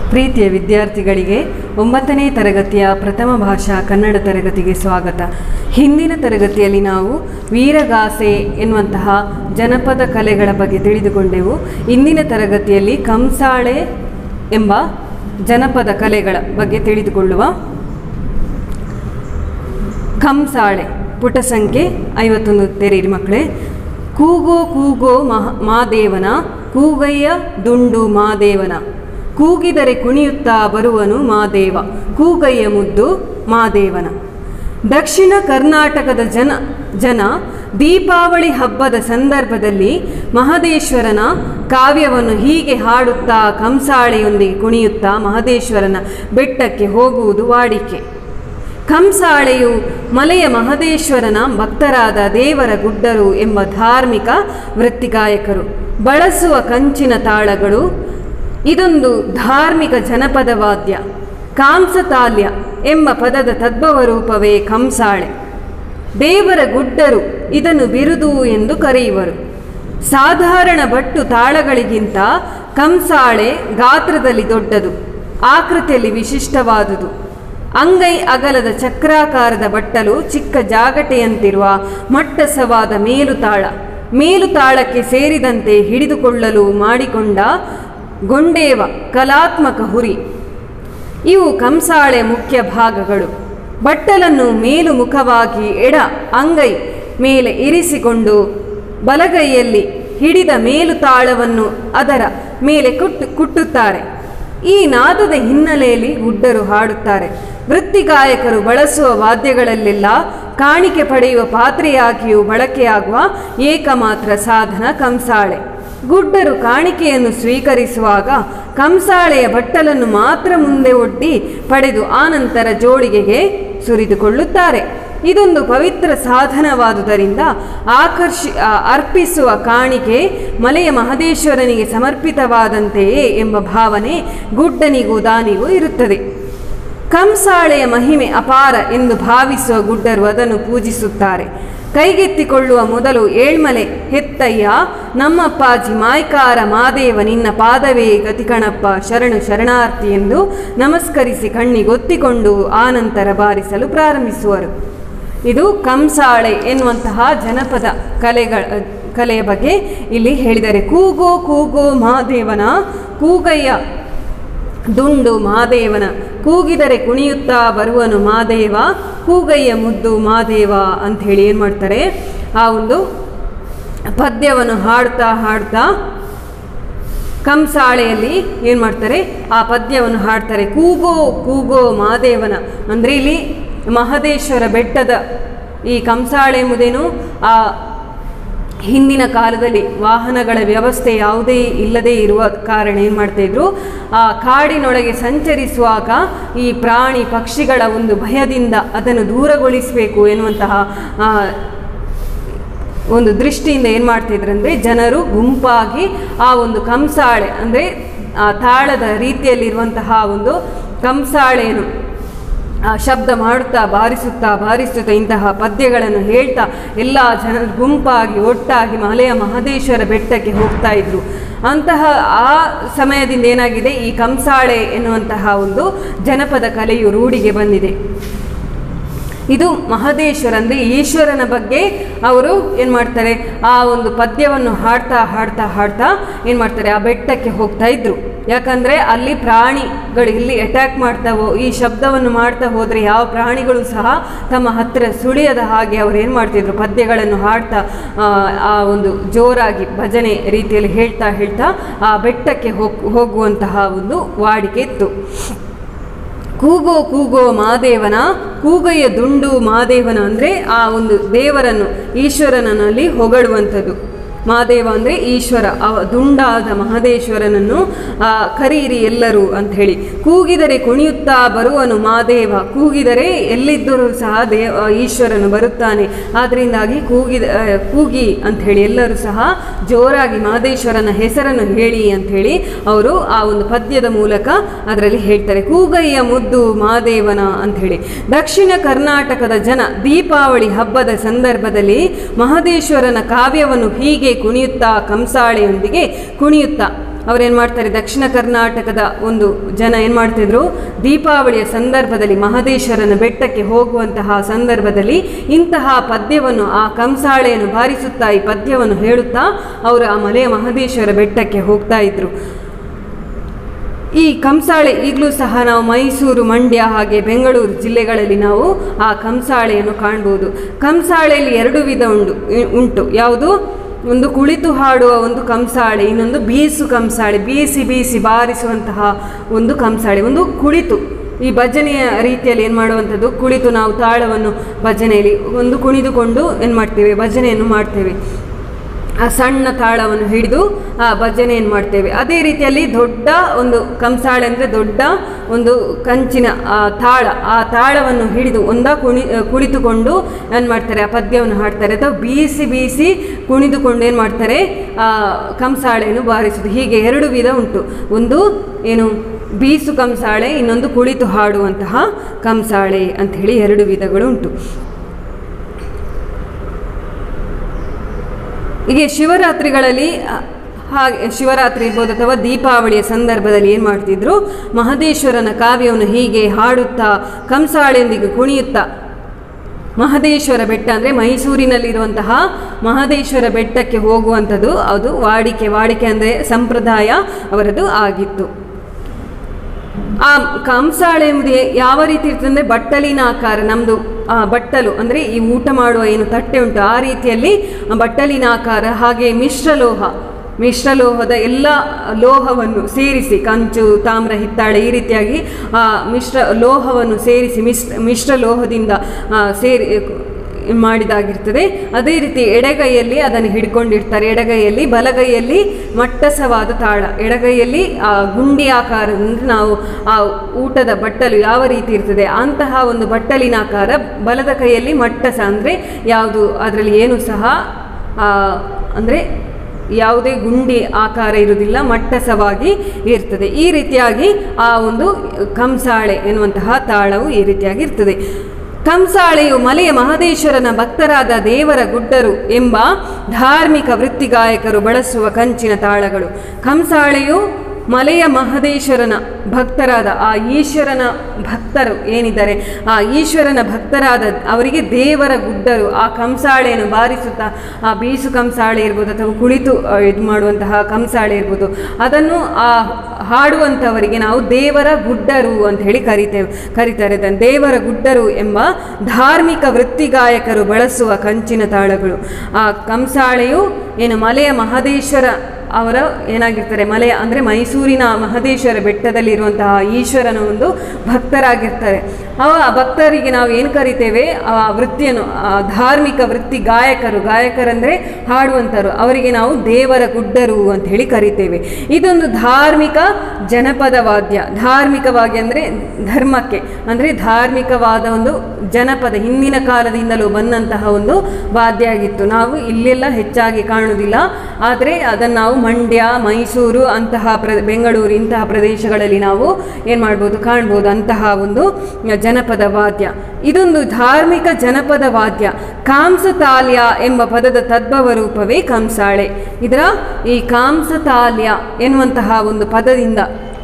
ಪ್ರೀತಿಯ ವಿದ್ಯಾರ್ಥಿಗಳಿಗೆ ಒಂಬತ್ತನೇ ತರಗತಿಯ ಪ್ರಥಮ ಭಾಷಾ ಕನ್ನಡ ತರಗತಿಗೆ ಸ್ವಾಗತ ಹಿಂದಿನ ತರಗತಿಯಲ್ಲಿ ನಾವು ವೀರಗಾಸೆ ಎನ್ನುವಂತಹ ಜನಪದ ಕಲೆಗಳ ಬಗ್ಗೆ ತಿಳಿದುಕೊಂಡೆವು ಇಂದಿನ ತರಗತಿಯಲ್ಲಿ ಕಂಸಾಳೆ ಎಂಬ ಜನಪದ ಕಲೆಗಳ ಬಗ್ಗೆ ತಿಳಿದುಕೊಳ್ಳುವ ಕಂಸಾಳೆ ಪುಟ ಸಂಖ್ಯೆ ಐವತ್ತೊಂದು ತೆರೀರಿ ಮಕ್ಕಳೇ ಕೂಗೋ ಕೂಗೋ ಮಹ ಮಾದೇವನ ಕೂಗಯ್ಯ ದುಂಡು ಮಾದೇವನ ಕೂಗಿದರೆ ಕುಣಿಯುತ್ತಾ ಬರುವನು ಮಾದೇವ ಕೂಗಯ್ಯ ಮುದ್ದು ಮಾದೇವನ ದಕ್ಷಿಣ ಕರ್ನಾಟಕದ ಜನ ಜನ ದೀಪಾವಳಿ ಹಬ್ಬದ ಸಂದರ್ಭದಲ್ಲಿ ಮಹದೇಶ್ವರನ ಕಾವ್ಯವನ್ನು ಹೀಗೆ ಹಾಡುತ್ತಾ ಕಂಸಾಳೆಯೊಂದಿಗೆ ಕುಣಿಯುತ್ತಾ ಮಹದೇಶ್ವರನ ಬೆಟ್ಟಕ್ಕೆ ಹೋಗುವುದು ವಾಡಿಕೆ ಕಂಸಾಳೆಯು ಮಲೆಯ ಮಹದೇಶ್ವರನ ಭಕ್ತರಾದ ದೇವರ ಗುಡ್ಡರು ಎಂಬ ಧಾರ್ಮಿಕ ವೃತ್ತಿಗಾಯಕರು ಬಳಸುವ ಕಂಚಿನ ತಾಳಗಳು ಇದೊಂದು ಧಾರ್ಮಿಕ ಜನಪದ ವಾದ್ಯ ಕಾಂಸತಾಲ್ಯ ಎಂಬ ಪದದ ತದ್ಭವ ರೂಪವೇ ಕಂಸಾಳೆ ದೇವರ ಗುಡ್ಡರು ಇದನ್ನು ಬಿರುದು ಎಂದು ಕರೆಯುವರು ಸಾಧಾರಣ ಬಟ್ಟು ತಾಳಗಳಿಗಿಂತ ಕಂಸಾಳೆ ಗಾತ್ರದಲ್ಲಿ ದೊಡ್ಡದು ಆಕೃತಿಯಲ್ಲಿ ವಿಶಿಷ್ಟವಾದುದು ಅಂಗೈ ಅಗಲದ ಚಕ್ರಾಕಾರದ ಬಟ್ಟಲು ಚಿಕ್ಕ ಜಾಗಟೆಯಂತಿರುವ ಮಟ್ಟಸವಾದ ಮೇಲುತಾಳ ಮೇಲುತಾಳಕ್ಕೆ ಸೇರಿದಂತೆ ಹಿಡಿದುಕೊಳ್ಳಲು ಮಾಡಿಕೊಂಡ ಗೊಂಡೇವ ಕಲಾತ್ಮಕ ಹುರಿ ಇವು ಕಂಸಾಳೆ ಮುಖ್ಯ ಭಾಗಗಳು ಬಟ್ಟಲನ್ನು ಮೇಲುಮುಖವಾಗಿ ಎಡ ಅಂಗೈ ಮೇಲೆ ಇರಿಸಿಕೊಂಡು ಬಲಗೈಯಲ್ಲಿ ಹಿಡಿದ ಮೇಲುತಾಳವನ್ನು ಅದರ ಮೇಲೆ ಕುಟ್ಟು ಕುಟ್ಟುತ್ತಾರೆ ಈ ನಾದದ ಹಿನ್ನೆಲೆಯಲ್ಲಿ ಗುಡ್ಡರು ಹಾಡುತ್ತಾರೆ ವೃತ್ತಿಗಾಯಕರು ಬಳಸುವ ವಾದ್ಯಗಳಲ್ಲೆಲ್ಲ ಕಾಣಿಕೆ ಪಡೆಯುವ ಪಾತ್ರೆಯಾಗಿಯೂ ಬಳಕೆಯಾಗುವ ಏಕಮಾತ್ರ ಸಾಧನ ಕಂಸಾಳೆ ಗುಡ್ಡರು ಕಾಣಿಕೆಯನ್ನು ಸ್ವೀಕರಿಸುವಾಗ ಕಂಸಾಳೆಯ ಬಟ್ಟಲನ್ನು ಮಾತ್ರ ಮುಂದೆ ಒಡ್ಡಿ ಪಡೆದು ಆನಂತರ ಜೋಳಿಗೆಗೆ ಸುರಿದುಕೊಳ್ಳುತ್ತಾರೆ ಇದೊಂದು ಪವಿತ್ರ ಸಾಧನವಾದುದರಿಂದ ಆಕರ್ಷಿ ಅರ್ಪಿಸುವ ಕಾಣಿಕೆ ಮಲೆಯ ಮಹದೇಶ್ವರನಿಗೆ ಸಮರ್ಪಿತವಾದಂತೆಯೇ ಎಂಬ ಭಾವನೆ ಗುಡ್ಡನಿಗೂ ದಾನಿಗೂ ಇರುತ್ತದೆ ಕಂಸಾಳೆಯ ಮಹಿಮೆ ಅಪಾರ ಎಂದು ಭಾವಿಸುವ ಗುಡ್ಡರು ಅದನ್ನು ಪೂಜಿಸುತ್ತಾರೆ ಕೈಗೆತ್ತಿಕೊಳ್ಳುವ ಮೊದಲು ಏಳ್ಮಲೆ ಹೆತ್ತಯ್ಯ ನಮ್ಮಪ್ಪಾಜಿ ಮಾಯ್ಕಾರ ಮಾದೇವ ನಿನ್ನ ಪಾದವೇ ಗತಿಕಣಪ್ಪ ಶರಣು ಶರಣಾರ್ಥಿ ಎಂದು ನಮಸ್ಕರಿಸಿ ಕಣ್ಣಿಗೊತ್ತಿಕೊಂಡು ಆನಂತರ ಬಾರಿಸಲು ಪ್ರಾರಂಭಿಸುವರು ಇದು ಕಂಸಾಳೆ ಎನ್ನುವಂತಹ ಜನಪದ ಕಲೆಗಳ ಕಲೆಯ ಬಗ್ಗೆ ಇಲ್ಲಿ ಹೇಳಿದ್ದಾರೆ ಕೂಗೋ ಕೂಗೋ ಮಹಾದೇವನ ಕೂಗಯ್ಯ ದುಂಡು ಮಾದೇವನ ಕೂಗಿದರೆ ಕುಣಿಯುತ್ತಾ ಬರುವನು ಮಾದೇವ ಕೂಗಯ್ಯ ಮುದ್ದು ಮಾದೇವ ಅಂಥೇಳಿ ಏನು ಮಾಡ್ತಾರೆ ಆ ಒಂದು ಪದ್ಯವನ್ನು ಹಾಡ್ತಾ ಹಾಡ್ತಾ ಕಂಸಾಳೆಯಲ್ಲಿ ಏನು ಮಾಡ್ತಾರೆ ಆ ಪದ್ಯವನ್ನು ಹಾಡ್ತಾರೆ ಕೂಗೋ ಕೂಗೋ ಮಾದೇವನ ಅಂದರೆ ಇಲ್ಲಿ ಮಹದೇಶ್ವರ ಬೆಟ್ಟದ ಈ ಕಂಸಾಳೆ ಎಂಬುದೇನು ಆ ಹಿಂದಿನ ಕಾಲದಲ್ಲಿ ವಾಹನಗಳ ವ್ಯವಸ್ಥೆ ಯಾವುದೇ ಇಲ್ಲದೇ ಇರುವ ಕಾರಣ ಏನು ಮಾಡ್ತಾಯಿದ್ರು ಆ ಕಾಡಿನೊಳಗೆ ಸಂಚರಿಸುವಾಗ ಈ ಪ್ರಾಣಿ ಪಕ್ಷಿಗಳ ಒಂದು ಭಯದಿಂದ ಅದನ್ನು ದೂರಗೊಳಿಸಬೇಕು ಎನ್ನುವಂತಹ ಒಂದು ದೃಷ್ಟಿಯಿಂದ ಏನು ಮಾಡ್ತಿದ್ರು ಅಂದರೆ ಜನರು ಗುಂಪಾಗಿ ಆ ಒಂದು ಕಂಸಾಳೆ ಅಂದರೆ ಆ ತಾಳದ ರೀತಿಯಲ್ಲಿರುವಂತಹ ಒಂದು ಕಂಸಾಳೆಯನ್ನು ಶಬ್ದ ಮಾಡುತ್ತಾ ಬಾರಿಸುತ್ತಾ ಬಾರಿಸುತ್ತಾ ಇಂತಹ ಪದ್ಯಗಳನ್ನು ಹೇಳ್ತಾ ಎಲ್ಲ ಜನರು ಗುಂಪಾಗಿ ಒಟ್ಟಾಗಿ ಮಲೆಯ ಮಹದೇಶ್ವರ ಬೆಟ್ಟಕ್ಕೆ ಹೋಗ್ತಾ ಇದ್ರು ಅಂತಹ ಆ ಸಮಯದಿಂದ ಏನಾಗಿದೆ ಈ ಕಂಸಾಳೆ ಎನ್ನುವಂತಹ ಒಂದು ಜನಪದ ಕಲೆಯು ರೂಢಿಗೆ ಬಂದಿದೆ ಇದು ಮಹದೇಶ್ವರ ಅಂದರೆ ಈಶ್ವರನ ಬಗ್ಗೆ ಅವರು ಏನು ಮಾಡ್ತಾರೆ ಆ ಒಂದು ಪದ್ಯವನ್ನು ಹಾಡ್ತಾ ಹಾಡ್ತಾ ಹಾಡ್ತಾ ಏನು ಮಾಡ್ತಾರೆ ಆ ಬೆಟ್ಟಕ್ಕೆ ಹೋಗ್ತಾ ಇದ್ರು ಯಾಕಂದರೆ ಅಲ್ಲಿ ಪ್ರಾಣಿಗಳು ಇಲ್ಲಿ ಅಟ್ಯಾಕ್ ಮಾಡ್ತಾವೋ ಈ ಶಬ್ದವನ್ನು ಮಾಡ್ತಾ ಹೋದರೆ ಯಾವ ಪ್ರಾಣಿಗಳು ಸಹ ತಮ್ಮ ಹತ್ತಿರ ಸುಳಿಯದ ಹಾಗೆ ಅವ್ರು ಏನು ಮಾಡ್ತಿದ್ರು ಪದ್ಯಗಳನ್ನು ಹಾಡ್ತಾ ಆ ಒಂದು ಜೋರಾಗಿ ಭಜನೆ ರೀತಿಯಲ್ಲಿ ಹೇಳ್ತಾ ಹೇಳ್ತಾ ಆ ಬೆಟ್ಟಕ್ಕೆ ಹೋಗ್ ಹೋಗುವಂತಹ ಒಂದು ವಾಡಿಕೆ ಇತ್ತು ಕೂಗೋ ಕೂಗೋ ಮಾದೇವನ ಕೂಗಯ್ಯ ದುಂಡು ಮಾದೇವನ ಅಂದರೆ ಆ ಒಂದು ದೇವರನ್ನು ಈಶ್ವರನಲ್ಲಿ ಹೊಗಳುವಂಥದ್ದು ಮಹಾದೇವ ಅಂದರೆ ಈಶ್ವರ ಅವ ದುಂಡಾದ ಮಹದೇಶ್ವರನನ್ನು ಕರೀರಿ ಎಲ್ಲರೂ ಅಂಥೇಳಿ ಕೂಗಿದರೆ ಕುಣಿಯುತ್ತಾ ಬರುವನು ಮಾದೇವ ಕೂಗಿದರೆ ಎಲ್ಲಿದ್ದರೂ ಸಹ ದೇವ ಈಶ್ವರನು ಬರುತ್ತಾನೆ ಆದ್ದರಿಂದಾಗಿ ಕೂಗಿದ ಕೂಗಿ ಅಂಥೇಳಿ ಎಲ್ಲರೂ ಸಹ ಜೋರಾಗಿ ಮಹದೇಶ್ವರನ ಹೆಸರನ್ನು ಹೇಳಿ ಅಂಥೇಳಿ ಅವರು ಆ ಒಂದು ಪದ್ಯದ ಮೂಲಕ ಅದರಲ್ಲಿ ಹೇಳ್ತಾರೆ ಕೂಗಯ್ಯ ಮುದ್ದು ಮಾದೇವನ ಅಂಥೇಳಿ ದಕ್ಷಿಣ ಕರ್ನಾಟಕದ ಜನ ದೀಪಾವಳಿ ಹಬ್ಬದ ಸಂದರ್ಭದಲ್ಲಿ ಮಹದೇಶ್ವರನ ಕಾವ್ಯವನ್ನು ಹೀಗೆ ಕುಣಿಯುತ್ತಾ ಕಂಸಾಳೆಯೊಂದಿಗೆ ಕುಣಿಯುತ್ತಾ ಅವ್ರೇನು ಮಾಡ್ತಾರೆ ದಕ್ಷಿಣ ಕರ್ನಾಟಕದ ಒಂದು ಜನ ಏನು ಮಾಡ್ತಿದ್ರು ದೀಪಾವಳಿಯ ಸಂದರ್ಭದಲ್ಲಿ ಮಹದೇಶ್ವರನ ಬೆಟ್ಟಕ್ಕೆ ಹೋಗುವಂತಹ ಸಂದರ್ಭದಲ್ಲಿ ಇಂತಹ ಪದ್ಯವನ್ನು ಆ ಕಂಸಾಳೆಯನ್ನು ಬಾರಿಸುತ್ತಾ ಈ ಪದ್ಯವನ್ನು ಹೇಳುತ್ತಾ ಅವರು ಆ ಮಲೆಯ ಮಹದೇಶ್ವರ ಬೆಟ್ಟಕ್ಕೆ ಹೋಗ್ತಾ ಇದ್ರು ಈ ಕಂಸಾಳೆ ಈಗಲೂ ಸಹ ನಾವು ಮೈಸೂರು ಮಂಡ್ಯ ಹಾಗೆ ಬೆಂಗಳೂರು ಜಿಲ್ಲೆಗಳಲ್ಲಿ ನಾವು ಆ ಕಂಸಾಳೆಯನ್ನು ಕಾಣ್ಬೋದು ಕಂಸಾಳೆಯಲ್ಲಿ ಎರಡು ವಿಧ ಉಂಟು ಉಂಟು ಯಾವುದು ಒಂದು ಕುಳಿತು ಹಾಡುವ ಒಂದು ಕಂಸಾಳೆ ಇನ್ನೊಂದು ಬೀಸು ಕಂಸಾಳೆ ಬೀಸಿ ಬೀಸಿ ಬಾರಿಸುವಂತಹ ಒಂದು ಕಂಸಾಳೆ ಒಂದು ಕುಳಿತು ಈ ಭಜನೆಯ ರೀತಿಯಲ್ಲಿ ಏನು ಮಾಡುವಂಥದ್ದು ಕುಳಿತು ನಾವು ತಾಳವನ್ನು ಭಜನೆಯಲ್ಲಿ ಒಂದು ಕುಣಿದುಕೊಂಡು ಏನು ಮಾಡ್ತೇವೆ ಭಜನೆಯನ್ನು ಮಾಡ್ತೇವೆ ಆ ಸಣ್ಣ ತಾಳವನ್ನು ಹಿಡಿದು ಆ ಭಜನೆಯನ್ನು ಮಾಡ್ತೇವೆ ಅದೇ ರೀತಿಯಲ್ಲಿ ದೊಡ್ಡ ಒಂದು ಕಂಸಾಳೆ ಅಂದರೆ ದೊಡ್ಡ ಒಂದು ಕಂಚಿನ ಆ ತಾಳ ಆ ತಾಳವನ್ನು ಹಿಡಿದು ಒಂದ ಕುಣಿ ಕುಳಿತುಕೊಂಡು ಏನು ಮಾಡ್ತಾರೆ ಆ ಪದ್ಯವನ್ನು ಹಾಡ್ತಾರೆ ಅಥವಾ ಬೀಸಿ ಬೀಸಿ ಕುಣಿದುಕೊಂಡು ಏನು ಮಾಡ್ತಾರೆ ಆ ಕಂಸಾಳೆಯನ್ನು ಬಾರಿಸುವುದು ಹೀಗೆ ಎರಡು ವಿಧ ಉಂಟು ಒಂದು ಏನು ಬೀಸು ಕಂಸಾಳೆ ಇನ್ನೊಂದು ಕುಳಿತು ಹಾಡುವಂತಹ ಕಂಸಾಳೆ ಅಂಥೇಳಿ ಎರಡು ವಿಧಗಳು ಉಂಟು ಹೀಗೆ ಶಿವರಾತ್ರಿಗಳಲ್ಲಿ ಅ, ಹಾಗೆ ಶಿವರಾತ್ರಿ ಇರ್ಬೋದು ಅಥವಾ ದೀಪಾವಳಿಯ ಸಂದರ್ಭದಲ್ಲಿ ಏನು ಮಾಡ್ತಿದ್ರು ಮಹದೇಶ್ವರನ ಕಾವ್ಯವನ್ನು ಹೀಗೆ ಹಾಡುತ್ತಾ ಕಂಸಾಳೆಯೊಂದಿಗೆ ಕುಣಿಯುತ್ತಾ ಮಹದೇಶ್ವರ ಬೆಟ್ಟ ಅಂದರೆ ಮೈಸೂರಿನಲ್ಲಿರುವಂತಹ ಮಹದೇಶ್ವರ ಬೆಟ್ಟಕ್ಕೆ ಹೋಗುವಂಥದ್ದು ಅದು ವಾಡಿಕೆ ವಾಡಿಕೆ ಅಂದರೆ ಸಂಪ್ರದಾಯ ಅವರದು ಆಗಿತ್ತು ಆ ಕಂಸಾಳೆ ಎಂಬುದು ಯಾವ ರೀತಿ ಇರ್ತದೆ ಅಂದರೆ ಬಟ್ಟಲಿನ ಆಕಾರ ನಮ್ಮದು ಬಟ್ಟಲು ಅಂದರೆ ಈ ಊಟ ಮಾಡುವ ಏನು ತಟ್ಟೆ ಉಂಟು ಆ ರೀತಿಯಲ್ಲಿ ಆ ಬಟ್ಟಲಿನ ಆಕಾರ ಹಾಗೆ ಮಿಶ್ರಲೋಹ ಮಿಶ್ರಲೋಹದ ಎಲ್ಲ ಲೋಹವನ್ನು ಸೇರಿಸಿ ಕಂಚು ತಾಮ್ರ ಹಿತ್ತಾಳೆ ಈ ರೀತಿಯಾಗಿ ಆ ಮಿಶ್ರ ಲೋಹವನ್ನು ಸೇರಿಸಿ ಮಿಶ್ರ ಮಿಶ್ರ ಲೋಹದಿಂದ ಆ, ಸೇರಿ ಮಾಡಿದಾಗಿರ್ತದೆ ಅದೇ ರೀತಿ ಎಡಗೈಯಲ್ಲಿ ಅದನ್ನು ಹಿಡ್ಕೊಂಡಿರ್ತಾರೆ ಎಡಗೈಯಲ್ಲಿ ಬಲಗೈಯಲ್ಲಿ ಮಟ್ಟಸವಾದ ತಾಳ ಎಡಗೈಯಲ್ಲಿ ಆ ಗುಂಡಿ ಆಕಾರದಿಂದ ನಾವು ಆ ಊಟದ ಬಟ್ಟಲು ಯಾವ ರೀತಿ ಇರ್ತದೆ ಅಂತಹ ಒಂದು ಬಟ್ಟಲಿನ ಆಕಾರ ಬಲದ ಕೈಯಲ್ಲಿ ಮಟ್ಟಸ ಅಂದರೆ ಯಾವುದು ಅದರಲ್ಲಿ ಏನು ಸಹ ಅಂದರೆ ಯಾವುದೇ ಗುಂಡಿ ಆಕಾರ ಇರುವುದಿಲ್ಲ ಮಟ್ಟಸವಾಗಿ ಇರ್ತದೆ ಈ ರೀತಿಯಾಗಿ ಆ ಒಂದು ಕಂಸಾಳೆ ಎನ್ನುವಂತಹ ತಾಳವು ಈ ರೀತಿಯಾಗಿ ಇರ್ತದೆ ಕಂಸಾಳೆಯು ಮಲೆಯ ಮಹದೇಶ್ವರನ ಭಕ್ತರಾದ ದೇವರ ಗುಡ್ಡರು ಎಂಬ ಧಾರ್ಮಿಕ ವೃತ್ತಿಗಾಯಕರು ಬಳಸುವ ಕಂಚಿನ ತಾಳಗಳು ಕಂಸಾಳೆಯು ಮಲೆಯ ಮಹದೇಶ್ವರನ ಭಕ್ತರಾದ ಆ ಈಶ್ವರನ ಭಕ್ತರು ಏನಿದ್ದಾರೆ ಆ ಈಶ್ವರನ ಭಕ್ತರಾದ ಅವರಿಗೆ ದೇವರ ಗುಡ್ಡರು ಆ ಕಂಸಾಳೆಯನ್ನು ಬಾರಿಸುತ್ತಾ ಆ ಬೀಸು ಕಂಸಾಳೆ ಇರ್ಬೋದು ಅಥವಾ ಕುಳಿತು ಆ, ಇದು ಮಾಡುವಂತಹ ಕಂಸಾಳೆ ಇರ್ಬೋದು ಅದನ್ನು ಆ ಹಾಡುವಂಥವರಿಗೆ ನಾವು ದೇವರ ಗುಡ್ಡರು ಅಂತ ಹೇಳಿ ಕರಿತೇವೆ ಕರೀತಾರೆ ಅದನ್ನು ದೇವರ ಗುಡ್ಡರು ಎಂಬ ಧಾರ್ಮಿಕ ವೃತ್ತಿಗಾಯಕರು ಬಳಸುವ ಕಂಚಿನ ತಾಳಗಳು ಆ ಕಂಸಾಳೆಯು ಏನು ಮಲೆಯ ಮಹದೇಶ್ವರ ಅವರ ಏನಾಗಿರ್ತಾರೆ ಮಲೆಯ ಅಂದರೆ ಮೈಸೂರಿನ ಮಹದೇಶ್ವರ ಬೆಟ್ಟದಲ್ಲಿರುವಂತಹ ಈಶ್ವರನ ಒಂದು ಭಕ್ತರಾಗಿರ್ತಾರೆ ಅವ ಆ ಭಕ್ತರಿಗೆ ನಾವು ಏನು ಕರಿತೇವೆ ಆ ವೃತ್ತಿಯನ್ನು ಆ ಧಾರ್ಮಿಕ ವೃತ್ತಿ ಗಾಯಕರು ಗಾಯಕರಂದರೆ ಹಾಡುವಂಥರು ಅವರಿಗೆ ನಾವು ದೇವರ ಗುಡ್ಡರು ಅಂತ ಹೇಳಿ ಕರಿತೇವೆ ಇದೊಂದು ಧಾರ್ಮಿಕ ಜನಪದ ವಾದ್ಯ ಧಾರ್ಮಿಕವಾಗಿ ಅಂದರೆ ಧರ್ಮಕ್ಕೆ ಅಂದರೆ ಧಾರ್ಮಿಕವಾದ ಒಂದು ಜನಪದ ಹಿಂದಿನ ಕಾಲದಿಂದಲೂ ಬಂದಂತಹ ಒಂದು ವಾದ್ಯ ಆಗಿತ್ತು ನಾವು ಇಲ್ಲೆಲ್ಲ ಹೆಚ್ಚಾಗಿ ಕಾಣುವುದಿಲ್ಲ ಆದರೆ ಅದನ್ನು ನಾವು ಮಂಡ್ಯ ಮೈಸೂರು ಅಂತಹ ಪ್ರ ಬೆಂಗಳೂರು ಇಂತಹ ಪ್ರದೇಶಗಳಲ್ಲಿ ನಾವು ಏನು ಮಾಡ್ಬೋದು ಕಾಣ್ಬೋದು ಅಂತಹ ಒಂದು ಜನಪದ ವಾದ್ಯ ಇದೊಂದು ಧಾರ್ಮಿಕ ಜನಪದ ವಾದ್ಯ ಕಾಂಸತಾಲ್ಯ ಎಂಬ ಪದದ ತದ್ಭವ ರೂಪವೇ ಕಂಸಾಳೆ ಇದರ ಈ ಕಾಂಸತಾಲ್ಯ ಎನ್ನುವಂತಹ ಒಂದು ಪದದಿಂದ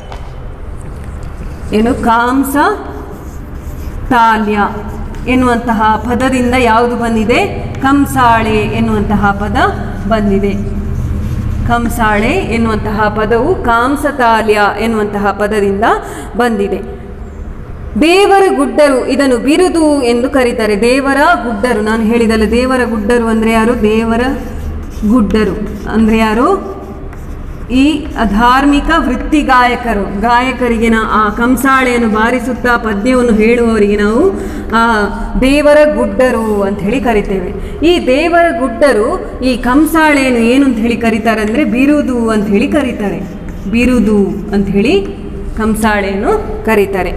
ಏನು ಕಾಂಸ ತಾಲ್ಯ ಎನ್ನುವಂತಹ ಪದದಿಂದ ಯಾವುದು ಬಂದಿದೆ ಕಂಸಾಳೆ ಎನ್ನುವಂತಹ ಪದ ಬಂದಿದೆ ಕಂಸಾಳೆ ಎನ್ನುವಂತಹ ಪದವು ಕಾಂಸತಾಲ್ಯ ಎನ್ನುವಂತಹ ಪದದಿಂದ ಬಂದಿದೆ ದೇವರ ಗುಡ್ಡರು ಇದನ್ನು ಬಿರುದು ಎಂದು ಕರೀತಾರೆ ದೇವರ ಗುಡ್ಡರು ನಾನು ಹೇಳಿದಲ್ಲ ದೇವರ ಗುಡ್ಡರು ಅಂದರೆ ಯಾರು ದೇವರ ಗುಡ್ಡರು ಅಂದರೆ ಯಾರು ಈ ಧಾರ್ಮಿಕ ವೃತ್ತಿ ಗಾಯಕರು ಗಾಯಕರಿಗೆ ನಾ ಆ ಕಂಸಾಳೆಯನ್ನು ಬಾರಿಸುತ್ತಾ ಪದ್ಯವನ್ನು ಹೇಳುವವರಿಗೆ ನಾವು ಆ ದೇವರ ಗುಡ್ಡರು ಅಂತ ಹೇಳಿ ಕರಿತೇವೆ ಈ ದೇವರ ಗುಡ್ಡರು ಈ ಕಂಸಾಳೆಯನ್ನು ಏನು ಅಂತ ಹೇಳಿ ಕರೀತಾರೆ ಅಂದರೆ ಬಿರುದು ಅಂತ ಹೇಳಿ ಕರೀತಾರೆ ಬಿರುದು ಅಂತ ಹೇಳಿ ಕಂಸಾಳೆಯನ್ನು ಕರೀತಾರೆ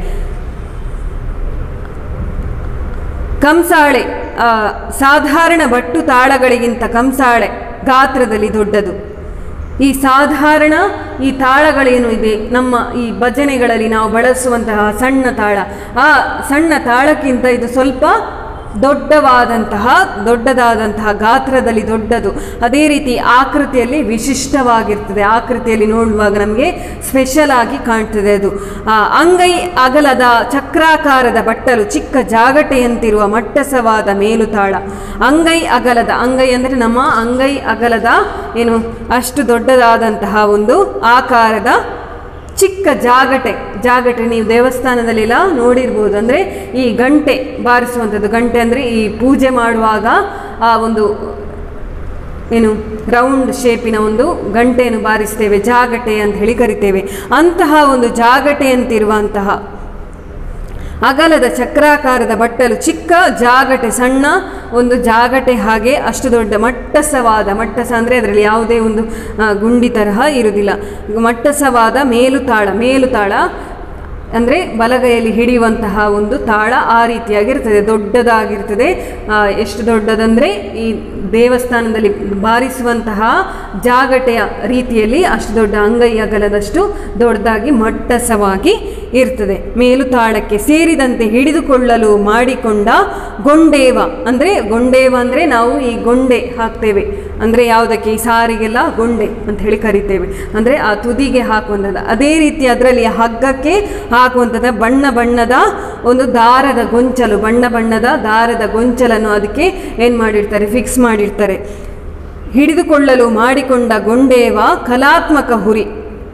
ಕಂಸಾಳೆ ಆ, ಸಾಧಾರಣ ಬಟ್ಟು ತಾಳಗಳಿಗಿಂತ ಕಂಸಾಳೆ ಗಾತ್ರದಲ್ಲಿ ದೊಡ್ಡದು ಈ ಸಾಧಾರಣ ಈ ತಾಳಗಳೇನು ಇದೆ ನಮ್ಮ ಈ ಭಜನೆಗಳಲ್ಲಿ ನಾವು ಬಳಸುವಂತಹ ಸಣ್ಣ ತಾಳ ಆ ಸಣ್ಣ ತಾಳಕ್ಕಿಂತ ಇದು ಸ್ವಲ್ಪ ದೊಡ್ಡವಾದಂತಹ ದೊಡ್ಡದಾದಂತಹ ಗಾತ್ರದಲ್ಲಿ ದೊಡ್ಡದು ಅದೇ ರೀತಿ ಆಕೃತಿಯಲ್ಲಿ ವಿಶಿಷ್ಟವಾಗಿರ್ತದೆ ಆಕೃತಿಯಲ್ಲಿ ನೋಡುವಾಗ ನಮಗೆ ಸ್ಪೆಷಲ್ ಆಗಿ ಕಾಣ್ತದೆ ಅದು ಆ, ಅಂಗೈ ಅಗಲದ ಚಕ್ರಾಕಾರದ ಬಟ್ಟಲು ಚಿಕ್ಕ ಜಾಗಟೆಯಂತಿರುವ ಮಟ್ಟಸವಾದ ಮೇಲುತಾಳ ಅಂಗೈ ಅಗಲದ ಅಂಗೈ ಅಂದರೆ ನಮ್ಮ ಅಂಗೈ ಅಗಲದ ಏನು ಅಷ್ಟು ದೊಡ್ಡದಾದಂತಹ ಒಂದು ಆಕಾರದ ಚಿಕ್ಕ ಜಾಗಟೆ ಜಾಗಟೆ ನೀವು ದೇವಸ್ಥಾನದಲ್ಲೆಲ್ಲ ನೋಡಿರ್ಬೋದು ಅಂದರೆ ಈ ಗಂಟೆ ಬಾರಿಸುವಂಥದ್ದು ಗಂಟೆ ಅಂದರೆ ಈ ಪೂಜೆ ಮಾಡುವಾಗ ಆ ಒಂದು ಏನು ರೌಂಡ್ ಶೇಪಿನ ಒಂದು ಗಂಟೆಯನ್ನು ಬಾರಿಸ್ತೇವೆ ಜಾಗಟೆ ಅಂತ ಹೇಳಿ ಕರಿತೇವೆ ಅಂತಹ ಒಂದು ಜಾಗಟೆಯಂತಿರುವಂತಹ ಅಗಲದ ಚಕ್ರಾಕಾರದ ಬಟ್ಟಲು ಚಿಕ್ಕ ಜಾಗಟೆ ಸಣ್ಣ ಒಂದು ಜಾಗಟೆ ಹಾಗೆ ಅಷ್ಟು ದೊಡ್ಡ ಮಟ್ಟಸವಾದ ಮಟ್ಟಸ ಅಂದರೆ ಅದರಲ್ಲಿ ಯಾವುದೇ ಒಂದು ಆ, ಗುಂಡಿ ತರಹ ಇರುವುದಿಲ್ಲ ಮಟ್ಟಸವಾದ ಮೇಲುತಾಳ ಮೇಲುತಾಳ ಅಂದರೆ ಬಲಗೈಯಲ್ಲಿ ಹಿಡಿಯುವಂತಹ ಒಂದು ತಾಳ ಆ ರೀತಿಯಾಗಿರ್ತದೆ ದೊಡ್ಡದಾಗಿರ್ತದೆ ಆ, ಎಷ್ಟು ದೊಡ್ಡದಂದರೆ ಈ ದೇವಸ್ಥಾನದಲ್ಲಿ ಬಾರಿಸುವಂತಹ ಜಾಗಟೆಯ ರೀತಿಯಲ್ಲಿ ಅಷ್ಟು ದೊಡ್ಡ ಅಂಗೈ ಅಗಲದಷ್ಟು ದೊಡ್ಡದಾಗಿ ಮಟ್ಟಸವಾಗಿ ಇರ್ತದೆ ಮೇಲುತಾಳಕ್ಕೆ ಸೇರಿದಂತೆ ಹಿಡಿದುಕೊಳ್ಳಲು ಮಾಡಿಕೊಂಡ ಗೊಂಡೇವ ಅಂದರೆ ಗೊಂಡೇವ ಅಂದರೆ ನಾವು ಈ ಗೊಂಡೆ ಹಾಕ್ತೇವೆ ಅಂದರೆ ಯಾವುದಕ್ಕೆ ಈ ಸಾರಿಗೆಲ್ಲ ಗೊಂಡೆ ಅಂತ ಹೇಳಿ ಕರಿತೇವೆ ಅಂದರೆ ಆ ತುದಿಗೆ ಹಾಕುವಂಥದ್ದು ಅದೇ ರೀತಿ ಅದರಲ್ಲಿ ಹಗ್ಗಕ್ಕೆ ಹಾಕುವಂಥದ್ದು ಬಣ್ಣ ಬಣ್ಣದ ಒಂದು ದಾರದ ಗೊಂಚಲು ಬಣ್ಣ ಬಣ್ಣದ ದಾರದ ಗೊಂಚಲನ್ನು ಅದಕ್ಕೆ ಏನು ಮಾಡಿರ್ತಾರೆ ಫಿಕ್ಸ್ ಮಾಡಿರ್ತಾರೆ ಹಿಡಿದುಕೊಳ್ಳಲು ಮಾಡಿಕೊಂಡ ಗೊಂಡೇವ ಕಲಾತ್ಮಕ ಹುರಿ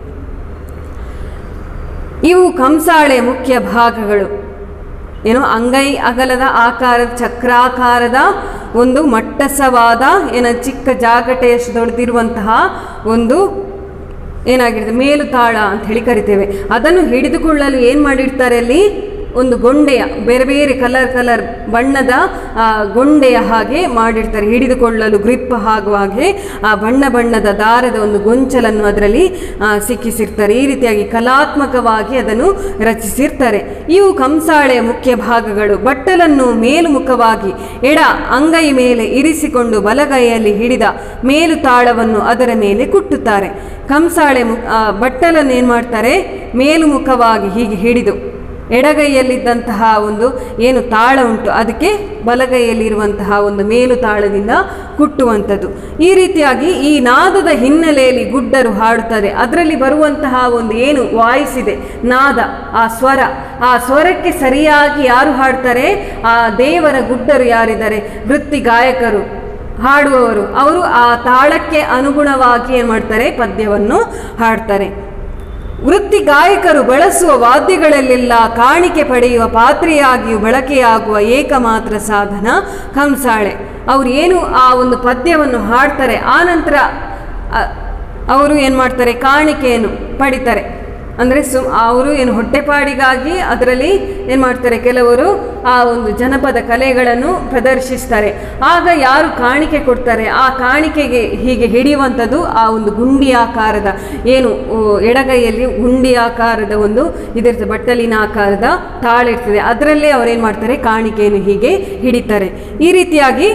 ಇವು ಕಂಸಾಳೆ ಮುಖ್ಯ ಭಾಗಗಳು ಏನು ಅಂಗೈ ಅಗಲದ ಆಕಾರದ ಚಕ್ರಾಕಾರದ ಒಂದು ಮಟ್ಟಸವಾದ ಏನ ಚಿಕ್ಕ ಜಾಗಟೆಯಷ್ಟು ದೊಡ್ಡದಿರುವಂತಹ ಒಂದು ಏನಾಗಿರ್ತದೆ ಮೇಲುತಾಳ ಅಂತ ಹೇಳಿ ಕರಿತೇವೆ ಅದನ್ನು ಹಿಡಿದುಕೊಳ್ಳಲು ಏನು ಮಾಡಿರ್ತಾರೆ ಅಲ್ಲಿ ಒಂದು ಗೊಂಡೆಯ ಬೇರೆ ಬೇರೆ ಕಲರ್ ಕಲರ್ ಬಣ್ಣದ ಆ, ಗೊಂಡೆಯ ಹಾಗೆ ಮಾಡಿರ್ತಾರೆ ಹಿಡಿದುಕೊಳ್ಳಲು ಗ್ರಿಪ್ ಆಗುವ ಹಾಗೆ ಆ ಬಣ್ಣ ಬಣ್ಣದ ದಾರದ ಒಂದು ಗೊಂಚಲನ್ನು ಅದರಲ್ಲಿ ಆ, ಸಿಕ್ಕಿಸಿರ್ತಾರೆ ಈ ರೀತಿಯಾಗಿ ಕಲಾತ್ಮಕವಾಗಿ ಅದನ್ನು ರಚಿಸಿರ್ತಾರೆ ಇವು ಕಂಸಾಳೆಯ ಮುಖ್ಯ ಭಾಗಗಳು ಬಟ್ಟಲನ್ನು ಮೇಲುಮುಖವಾಗಿ ಎಡ ಅಂಗೈ ಮೇಲೆ ಇರಿಸಿಕೊಂಡು ಬಲಗೈಯಲ್ಲಿ ಹಿಡಿದ ಮೇಲು ತಾಳವನ್ನು ಅದರ ಮೇಲೆ ಕುಟ್ಟುತ್ತಾರೆ ಕಂಸಾಳೆ ಮು ಆ, ಬಟ್ಟಲನ್ನು ಏನು ಮಾಡ್ತಾರೆ ಮೇಲುಮುಖವಾಗಿ ಹೀಗೆ ಹಿಡಿದು ಎಡಗೈಯಲ್ಲಿದ್ದಂತಹ ಒಂದು ಏನು ತಾಳ ಉಂಟು ಅದಕ್ಕೆ ಬಲಗೈಯಲ್ಲಿರುವಂತಹ ಒಂದು ಮೇಲು ತಾಳದಿಂದ ಕುಟ್ಟುವಂಥದ್ದು ಈ ರೀತಿಯಾಗಿ ಈ ನಾದದ ಹಿನ್ನೆಲೆಯಲ್ಲಿ ಗುಡ್ಡರು ಹಾಡುತ್ತಾರೆ ಅದರಲ್ಲಿ ಬರುವಂತಹ ಒಂದು ಏನು ವಾಯ್ಸ್ ಇದೆ ನಾದ ಆ ಸ್ವರ ಆ ಸ್ವರಕ್ಕೆ ಸರಿಯಾಗಿ ಯಾರು ಹಾಡ್ತಾರೆ ಆ ದೇವರ ಗುಡ್ಡರು ಯಾರಿದ್ದಾರೆ ವೃತ್ತಿ ಗಾಯಕರು ಹಾಡುವವರು ಅವರು ಆ ತಾಳಕ್ಕೆ ಅನುಗುಣವಾಗಿ ಏನು ಮಾಡ್ತಾರೆ ಪದ್ಯವನ್ನು ಹಾಡ್ತಾರೆ ವೃತ್ತಿ ಗಾಯಕರು ಬಳಸುವ ವಾದ್ಯಗಳಲ್ಲೆಲ್ಲ ಕಾಣಿಕೆ ಪಡೆಯುವ ಪಾತ್ರೆಯಾಗಿಯೂ ಬಳಕೆಯಾಗುವ ಏಕಮಾತ್ರ ಸಾಧನ ಕಂಸಾಳೆ ಅವರು ಏನು ಆ ಒಂದು ಪದ್ಯವನ್ನು ಹಾಡ್ತಾರೆ ಆ ನಂತರ ಅ- ಅವರು ಏನು ಮಾಡ್ತಾರೆ ಕಾಣಿಕೆಯನ್ನು ಪಡಿತಾರೆ ಅಂದರೆ ಸು ಅವರು ಏನು ಹೊಟ್ಟೆಪಾಡಿಗಾಗಿ ಅದರಲ್ಲಿ ಏನು ಮಾಡ್ತಾರೆ ಕೆಲವರು ಆ ಒಂದು ಜನಪದ ಕಲೆಗಳನ್ನು ಪ್ರದರ್ಶಿಸ್ತಾರೆ ಆಗ ಯಾರು ಕಾಣಿಕೆ ಕೊಡ್ತಾರೆ ಆ ಕಾಣಿಕೆಗೆ ಹೀಗೆ ಹಿಡಿಯುವಂಥದ್ದು ಆ ಒಂದು ಗುಂಡಿ ಆಕಾರದ ಏನು ಓ, ಎಡಗೈಯಲ್ಲಿ ಗುಂಡಿ ಆಕಾರದ ಒಂದು ಇದಿರ್ತದೆ ಬಟ್ಟಲಿನ ಆಕಾರದ ತಾಳಿರ್ತದೆ ಅದರಲ್ಲೇ ಅವರೇನು ಮಾಡ್ತಾರೆ ಕಾಣಿಕೆಯನ್ನು ಹೀಗೆ ಹಿಡಿತಾರೆ ಈ ರೀತಿಯಾಗಿ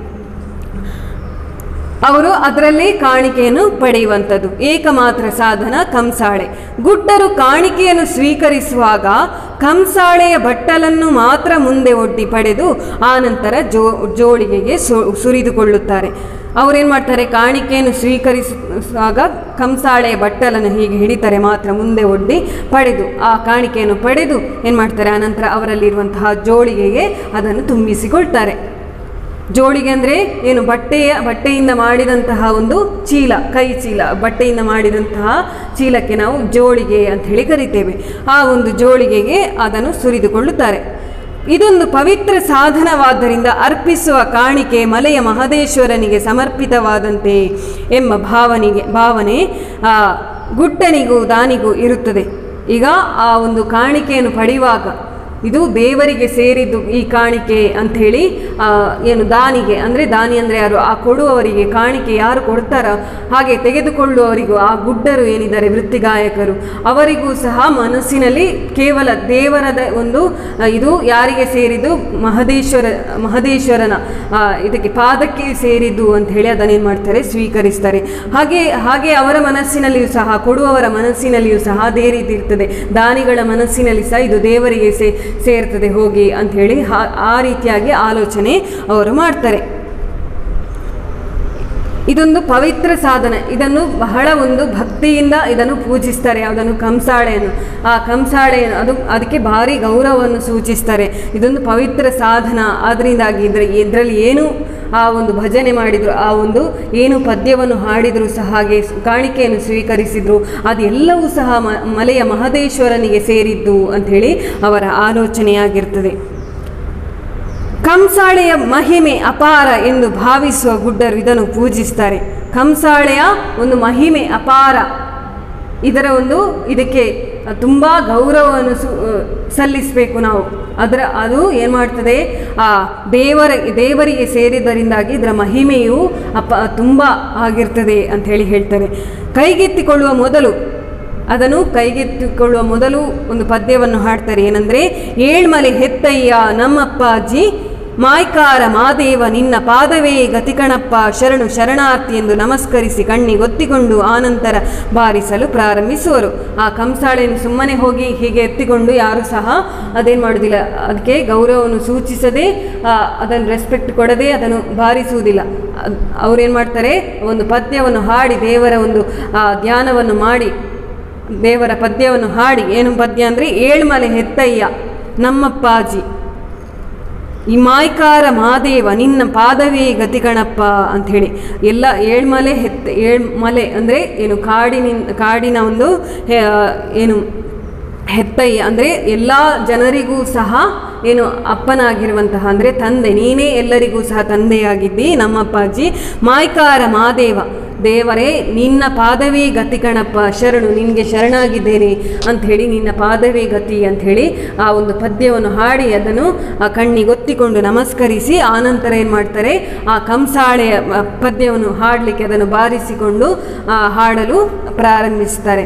ಅವರು ಅದರಲ್ಲಿ ಕಾಣಿಕೆಯನ್ನು ಪಡೆಯುವಂಥದ್ದು ಏಕಮಾತ್ರ ಸಾಧನ ಕಂಸಾಳೆ ಗುಡ್ಡರು ಕಾಣಿಕೆಯನ್ನು ಸ್ವೀಕರಿಸುವಾಗ ಕಂಸಾಳೆಯ ಬಟ್ಟಲನ್ನು ಮಾತ್ರ ಮುಂದೆ ಒಡ್ಡಿ ಪಡೆದು ಆನಂತರ ಜೋ ಜೋಳಿಗೆಗೆ ಸು- ಸುರಿದುಕೊಳ್ಳುತ್ತಾರೆ ಅವರೇನು ಮಾಡ್ತಾರೆ ಕಾಣಿಕೆಯನ್ನು ಸ್ವೀಕರಿಸುವಾಗ ಕಂಸಾಳೆಯ ಬಟ್ಟಲನ್ನು ಹೀಗೆ ಹಿಡಿತಾರೆ ಮಾತ್ರ ಮುಂದೆ ಒಡ್ಡಿ ಪಡೆದು ಆ ಕಾಣಿಕೆಯನ್ನು ಪಡೆದು ಏನು ಮಾಡ್ತಾರೆ ಆನಂತರ ಅವರಲ್ಲಿರುವಂತಹ ಜೋಳಿಗೆಗೆ ಅದನ್ನು ತುಂಬಿಸಿಕೊಳ್ತಾರೆ ಜೋಳಿಗೆ ಅಂದರೆ ಏನು ಬಟ್ಟೆಯ ಬಟ್ಟೆಯಿಂದ ಮಾಡಿದಂತಹ ಒಂದು ಚೀಲ ಕೈ ಚೀಲ ಬಟ್ಟೆಯಿಂದ ಮಾಡಿದಂತಹ ಚೀಲಕ್ಕೆ ನಾವು ಜೋಳಿಗೆ ಅಂತ ಹೇಳಿ ಕರಿತೇವೆ ಆ ಒಂದು ಜೋಳಿಗೆಗೆ ಅದನ್ನು ಸುರಿದುಕೊಳ್ಳುತ್ತಾರೆ ಇದೊಂದು ಪವಿತ್ರ ಸಾಧನವಾದ್ದರಿಂದ ಅರ್ಪಿಸುವ ಕಾಣಿಕೆ ಮಲೆಯ ಮಹದೇಶ್ವರನಿಗೆ ಸಮರ್ಪಿತವಾದಂತೆ ಎಂಬ ಭಾವನೆಗೆ ಭಾವನೆ ಆ ಗುಟ್ಟನಿಗೂ ದಾನಿಗೂ ಇರುತ್ತದೆ ಈಗ ಆ ಒಂದು ಕಾಣಿಕೆಯನ್ನು ಪಡೆಯುವಾಗ ಇದು ದೇವರಿಗೆ ಸೇರಿದ್ದು ಈ ಕಾಣಿಕೆ ಅಂಥೇಳಿ ಆ, ಏನು ದಾನಿಗೆ ಅಂದರೆ ದಾನಿ ಅಂದರೆ ಯಾರು ಆ ಕೊಡುವವರಿಗೆ ಕಾಣಿಕೆ ಯಾರು ಕೊಡ್ತಾರೋ ಹಾಗೆ ತೆಗೆದುಕೊಳ್ಳುವವರಿಗೂ ಆ ಗುಡ್ಡರು ಏನಿದ್ದಾರೆ ವೃತ್ತಿಗಾಯಕರು ಅವರಿಗೂ ಸಹ ಮನಸ್ಸಿನಲ್ಲಿ ಕೇವಲ ದೇವರದ ಒಂದು ಆ, ಇದು ಯಾರಿಗೆ ಸೇರಿದ್ದು ಮಹದೇಶ್ವರ ಮಹದೇಶ್ವರನ ಆ, ಇದಕ್ಕೆ ಪಾದಕ್ಕೆ ಸೇರಿದ್ದು ಅಂತ ಹೇಳಿ ಅದನ್ನೇನು ಮಾಡ್ತಾರೆ ಸ್ವೀಕರಿಸ್ತಾರೆ ಹಾಗೆ ಹಾಗೆ ಅವರ ಮನಸ್ಸಿನಲ್ಲಿಯೂ ಸಹ ಕೊಡುವವರ ಮನಸ್ಸಿನಲ್ಲಿಯೂ ಸಹ ಅದೇ ರೀತಿ ಇರ್ತದೆ ದಾನಿಗಳ ಮನಸ್ಸಿನಲ್ಲಿ ಸಹ ಇದು ದೇವರಿಗೆ ಸೇ ಸೇರ್ತದೆ ಹೋಗಿ ಅಂಥೇಳಿ ಆ- ಆ ರೀತಿಯಾಗಿ ಆಲೋಚನೆ ಅವರು ಮಾಡ್ತಾರೆ ಇದೊಂದು ಪವಿತ್ರ ಸಾಧನ ಇದನ್ನು ಬಹಳ ಒಂದು ಭಕ್ತಿಯಿಂದ ಇದನ್ನು ಪೂಜಿಸ್ತಾರೆ ಯಾವುದನ್ನು ಕಂಸಾಳೆಯನ್ನು ಆ ಕಂಸಾಳೆಯನ್ನು ಅದು ಅದಕ್ಕೆ ಭಾರಿ ಗೌರವವನ್ನು ಸೂಚಿಸ್ತಾರೆ ಇದೊಂದು ಪವಿತ್ರ ಸಾಧನ ಆದ್ದರಿಂದಾಗಿ ಇದ್ರ ಇದರಲ್ಲಿ ಏನು ಆ ಒಂದು ಭಜನೆ ಮಾಡಿದರು ಆ ಒಂದು ಏನು ಪದ್ಯವನ್ನು ಹಾಡಿದರೂ ಸಹ ಹಾಗೆ ಸ್- ಕಾಣಿಕೆಯನ್ನು ಸ್ವೀಕರಿಸಿದರು ಅದೆಲ್ಲವೂ ಸಹ ಮ ಮಲೆಯ ಮಹದೇಶ್ವರನಿಗೆ ಸೇರಿದ್ದು ಅಂಥೇಳಿ ಅವರ ಆಲೋಚನೆಯಾಗಿರ್ತದೆ ಕಂಸಾಳೆಯ ಮಹಿಮೆ ಅಪಾರ ಎಂದು ಭಾವಿಸುವ ಗುಡ್ಡರು ಇದನ್ನು ಪೂಜಿಸ್ತಾರೆ ಕಂಸಾಳೆಯ ಒಂದು ಮಹಿಮೆ ಅಪಾರ ಇದರ ಒಂದು ಇದಕ್ಕೆ ತುಂಬ ಗೌರವವನ್ನು ಸು ಸಲ್ಲಿಸಬೇಕು ನಾವು ಅದರ ಅದು ಏನು ಮಾಡ್ತದೆ ಆ ದೇವರ ದೇವರಿಗೆ ಸೇರಿದರಿಂದಾಗಿ ಇದರ ಮಹಿಮೆಯು ಅಪ ತುಂಬ ಆಗಿರ್ತದೆ ಅಂತ ಹೇಳಿ ಹೇಳ್ತಾರೆ ಕೈಗೆತ್ತಿಕೊಳ್ಳುವ ಮೊದಲು ಅದನ್ನು ಕೈಗೆತ್ತಿಕೊಳ್ಳುವ ಮೊದಲು ಒಂದು ಪದ್ಯವನ್ನು ಹಾಡ್ತಾರೆ ಏನಂದರೆ ಏಳ್ಮಲೆ ಹೆತ್ತಯ್ಯ ನಮ್ಮಪ್ಪಾಜಿ ಮಾಯ್ಕಾರ ಮಾದೇವ ನಿನ್ನ ಪಾದವೇ ಗತಿಕಣಪ್ಪ ಶರಣು ಶರಣಾರ್ಥಿ ಎಂದು ನಮಸ್ಕರಿಸಿ ಕಣ್ಣಿಗೊತ್ತಿಕೊಂಡು ಆನಂತರ ಬಾರಿಸಲು ಪ್ರಾರಂಭಿಸುವರು ಆ ಕಂಸಾಳೆಯನ್ನು ಸುಮ್ಮನೆ ಹೋಗಿ ಹೀಗೆ ಎತ್ತಿಕೊಂಡು ಯಾರು ಸಹ ಅದೇನು ಮಾಡೋದಿಲ್ಲ ಅದಕ್ಕೆ ಗೌರವವನ್ನು ಸೂಚಿಸದೆ ಆ, ಅದನ್ನು ರೆಸ್ಪೆಕ್ಟ್ ಕೊಡದೆ ಅದನ್ನು ಬಾರಿಸುವುದಿಲ್ಲ ಅದ್- ಅವ್ರೇನು ಮಾಡ್ತಾರೆ ಒಂದು ಪದ್ಯವನ್ನು ಹಾಡಿ ದೇವರ ಒಂದು ಆ, ಧ್ಯಾನವನ್ನು ಮಾಡಿ ದೇವರ ಪದ್ಯವನ್ನು ಹಾಡಿ ಏನು ಪದ್ಯ ಅಂದರೆ ಏಳ್ಮಲೆ ಹೆತ್ತಯ್ಯ ನಮ್ಮಪ್ಪಾಜಿ ಈ ಮಾಯ್ಕಾರ ಮಾದೇವ ನಿನ್ನ ಪಾದವೇ ಗತಿಗಣಪ್ಪ ಅಂಥೇಳಿ ಎಲ್ಲ ಏಳ್ಮಲೆ ಹೆತ್ತ ಏಳ್ಮಲೆ ಅಂದರೆ ಏನು ಕಾಡಿನಿಂದ ಕಾಡಿನ ಒಂದು ಹೆ- ಏನು ಹೆತ್ತಯ್ಯ ಅಂದರೆ ಎಲ್ಲ ಜನರಿಗೂ ಸಹ ಏನು ಅಪ್ಪನಾಗಿರುವಂತಹ ಅಂದರೆ ತಂದೆ ನೀನೇ ಎಲ್ಲರಿಗೂ ಸಹ ತಂದೆಯಾಗಿದ್ದಿ ನಮ್ಮಪ್ಪಾಜಿ ಮಾಯ್ಕಾರ ಮಾದೇವ ದೇವರೇ ನಿನ್ನ ಪಾದವೇ ಗತಿ ಕಣಪ್ಪ ಶರಣು ನಿನಗೆ ಶರಣಾಗಿದ್ದೇನೆ ಅಂಥೇಳಿ ನಿನ್ನ ಪಾದವೇ ಗತಿ ಅಂಥೇಳಿ ಆ ಒಂದು ಪದ್ಯವನ್ನು ಹಾಡಿ ಅದನ್ನು ಆ ಕಣ್ಣಿಗೊತ್ತಿಕೊಂಡು ನಮಸ್ಕರಿಸಿ ಆನಂತರ ಏನು ಮಾಡ್ತಾರೆ ಆ ಕಂಸಾಳೆಯ ಆ, ಪದ್ಯವನ್ನು ಹಾಡಲಿಕ್ಕೆ ಅದನ್ನು ಬಾರಿಸಿಕೊಂಡು ಆ, ಹಾಡಲು ಪ್ರಾರಂಭಿಸ್ತಾರೆ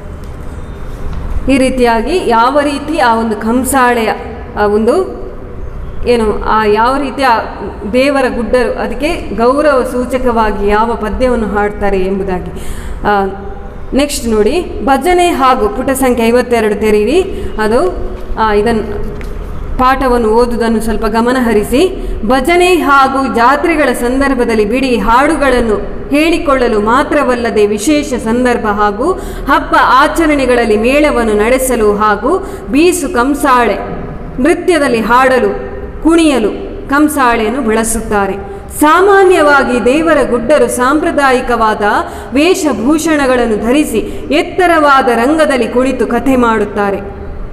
ಈ ರೀತಿಯಾಗಿ ಯಾವ ರೀತಿ ಆ ಒಂದು ಕಂಸಾಳೆಯ ಆ ಒಂದು ಏನು ಆ ಯಾವ ರೀತಿ ಆ ದೇವರ ಗುಡ್ಡರು ಅದಕ್ಕೆ ಗೌರವ ಸೂಚಕವಾಗಿ ಯಾವ ಪದ್ಯವನ್ನು ಹಾಡ್ತಾರೆ ಎಂಬುದಾಗಿ ನೆಕ್ಸ್ಟ್ ನೋಡಿ ಭಜನೆ ಹಾಗೂ ಪುಟ ಸಂಖ್ಯೆ ಐವತ್ತೆರಡು ತೆರೀರಿ ಅದು ಇದನ್ನು ಪಾಠವನ್ನು ಓದುವುದನ್ನು ಸ್ವಲ್ಪ ಗಮನಹರಿಸಿ ಭಜನೆ ಹಾಗೂ ಜಾತ್ರೆಗಳ ಸಂದರ್ಭದಲ್ಲಿ ಬಿಡಿ ಹಾಡುಗಳನ್ನು ಹೇಳಿಕೊಳ್ಳಲು ಮಾತ್ರವಲ್ಲದೆ ವಿಶೇಷ ಸಂದರ್ಭ ಹಾಗೂ ಹಬ್ಬ ಆಚರಣೆಗಳಲ್ಲಿ ಮೇಳವನ್ನು ನಡೆಸಲು ಹಾಗೂ ಬೀಸು ಕಂಸಾಳೆ ನೃತ್ಯದಲ್ಲಿ ಹಾಡಲು ಕುಣಿಯಲು ಕಂಸಾಳೆಯನ್ನು ಬಳಸುತ್ತಾರೆ ಸಾಮಾನ್ಯವಾಗಿ ದೇವರ ಗುಡ್ಡರು ಸಾಂಪ್ರದಾಯಿಕವಾದ ವೇಷಭೂಷಣಗಳನ್ನು ಧರಿಸಿ ಎತ್ತರವಾದ ರಂಗದಲ್ಲಿ ಕುಳಿತು ಕಥೆ ಮಾಡುತ್ತಾರೆ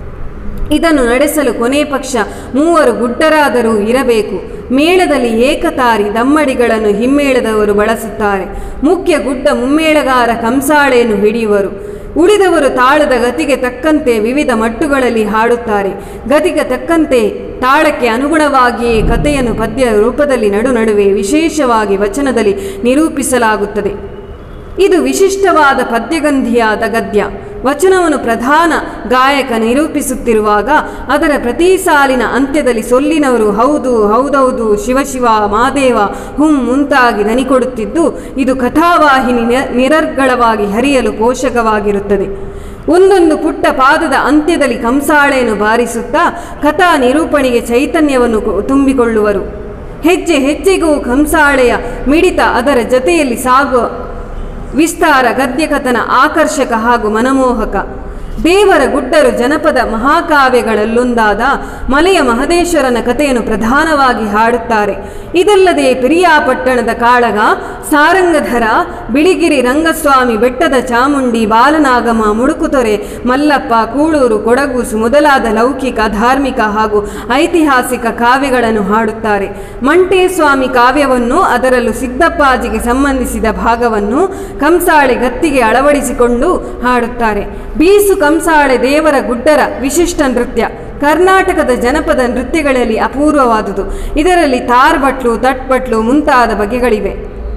ಇದನ್ನು ನಡೆಸಲು ಕೊನೆ ಪಕ್ಷ ಮೂವರು ಗುಡ್ಡರಾದರೂ ಇರಬೇಕು ಮೇಳದಲ್ಲಿ ಏಕತಾರಿ ದಮ್ಮಡಿಗಳನ್ನು ಹಿಮ್ಮೇಳದವರು ಬಳಸುತ್ತಾರೆ ಮುಖ್ಯ ಗುಡ್ಡ ಮುಮ್ಮೇಳಗಾರ ಕಂಸಾಳೆಯನ್ನು ಹಿಡಿಯುವರು ಉಳಿದವರು ತಾಳದ ಗತಿಗೆ ತಕ್ಕಂತೆ ವಿವಿಧ ಮಟ್ಟುಗಳಲ್ಲಿ ಹಾಡುತ್ತಾರೆ ಗತಿಗೆ ತಕ್ಕಂತೆ ತಾಳಕ್ಕೆ ಅನುಗುಣವಾಗಿಯೇ ಕಥೆಯನ್ನು ಪದ್ಯ ರೂಪದಲ್ಲಿ ನಡು ನಡುವೆ ವಿಶೇಷವಾಗಿ ವಚನದಲ್ಲಿ ನಿರೂಪಿಸಲಾಗುತ್ತದೆ ಇದು ವಿಶಿಷ್ಟವಾದ ಪದ್ಯಗಂಧಿಯಾದ ಗದ್ಯ ವಚನವನ್ನು ಪ್ರಧಾನ ಗಾಯಕ ನಿರೂಪಿಸುತ್ತಿರುವಾಗ ಅದರ ಪ್ರತಿ ಸಾಲಿನ ಅಂತ್ಯದಲ್ಲಿ ಸೊಲ್ಲಿನವರು ಹೌದು ಹೌದೌದು ಶಿವಶಿವ ಮಾದೇವ ಹುಂ ಮುಂತಾಗಿ ದನಿ ಕೊಡುತ್ತಿದ್ದು ಇದು ಕಥಾವಾಹಿನಿ ನಿ- ನಿರರ್ಗಳವಾಗಿ ಹರಿಯಲು ಪೋಷಕವಾಗಿರುತ್ತದೆ ಒಂದೊಂದು ಪುಟ್ಟ ಪಾದದ ಅಂತ್ಯದಲ್ಲಿ ಕಂಸಾಳೆಯನ್ನು ಬಾರಿಸುತ್ತಾ ಕಥಾ ನಿರೂಪಣೆಗೆ ಚೈತನ್ಯವನ್ನು ಕೊ- ತುಂಬಿಕೊಳ್ಳುವರು ಹೆಜ್ಜೆ ಹೆಜ್ಜೆಗೂ ಕಂಸಾಳೆಯ ಮಿಡಿತ ಅದರ ಜತೆಯಲ್ಲಿ ಸಾಗುವ ವಿಸ್ತಾರ ಗದ್ಯಕಥನ ಆಕರ್ಷಕ ಹಾಗೂ ಮನಮೋಹಕ ದೇವರ ಗುಡ್ಡರು ಜನಪದ ಮಹಾಕಾವ್ಯಗಳಲ್ಲೊಂದಾದ ಮಲೆಯ ಮಹದೇಶ್ವರನ ಕಥೆಯನ್ನು ಪ್ರಧಾನವಾಗಿ ಹಾಡುತ್ತಾರೆ ಇದಲ್ಲದೆ ಪಿರಿಯಾಪಟ್ಟಣದ ಕಾಳಗ ಸಾರಂಗಧರ ಬಿಳಿಗಿರಿ ರಂಗಸ್ವಾಮಿ ಬೆಟ್ಟದ ಚಾಮುಂಡಿ ಬಾಲನಾಗಮ ಮುಡುಕುತೊರೆ ಮಲ್ಲಪ್ಪ ಕೂಳೂರು ಕೊಡಗೂಸು ಮೊದಲಾದ ಲೌಕಿಕ ಧಾರ್ಮಿಕ ಹಾಗೂ ಐತಿಹಾಸಿಕ ಕಾವ್ಯಗಳನ್ನು ಹಾಡುತ್ತಾರೆ ಮಂಟೇಸ್ವಾಮಿ ಕಾವ್ಯವನ್ನು ಅದರಲ್ಲೂ ಸಿದ್ದಪ್ಪಾಜಿಗೆ ಸಂಬಂಧಿಸಿದ ಭಾಗವನ್ನು ಕಂಸಾಳೆ ಗತ್ತಿಗೆ ಅಳವಡಿಸಿಕೊಂಡು ಹಾಡುತ್ತಾರೆ ಬೀಸು ಕಂಸಾಳೆ ದೇವರ ಗುಡ್ಡರ ವಿಶಿಷ್ಟ ನೃತ್ಯ ಕರ್ನಾಟಕದ ಜನಪದ ನೃತ್ಯಗಳಲ್ಲಿ ಅಪೂರ್ವವಾದುದು ಇದರಲ್ಲಿ ತಾರ್ಬಟ್ಲು ತಟ್ಬಟ್ಲು ಮುಂತಾದ ಬಗೆಗಳಿವೆ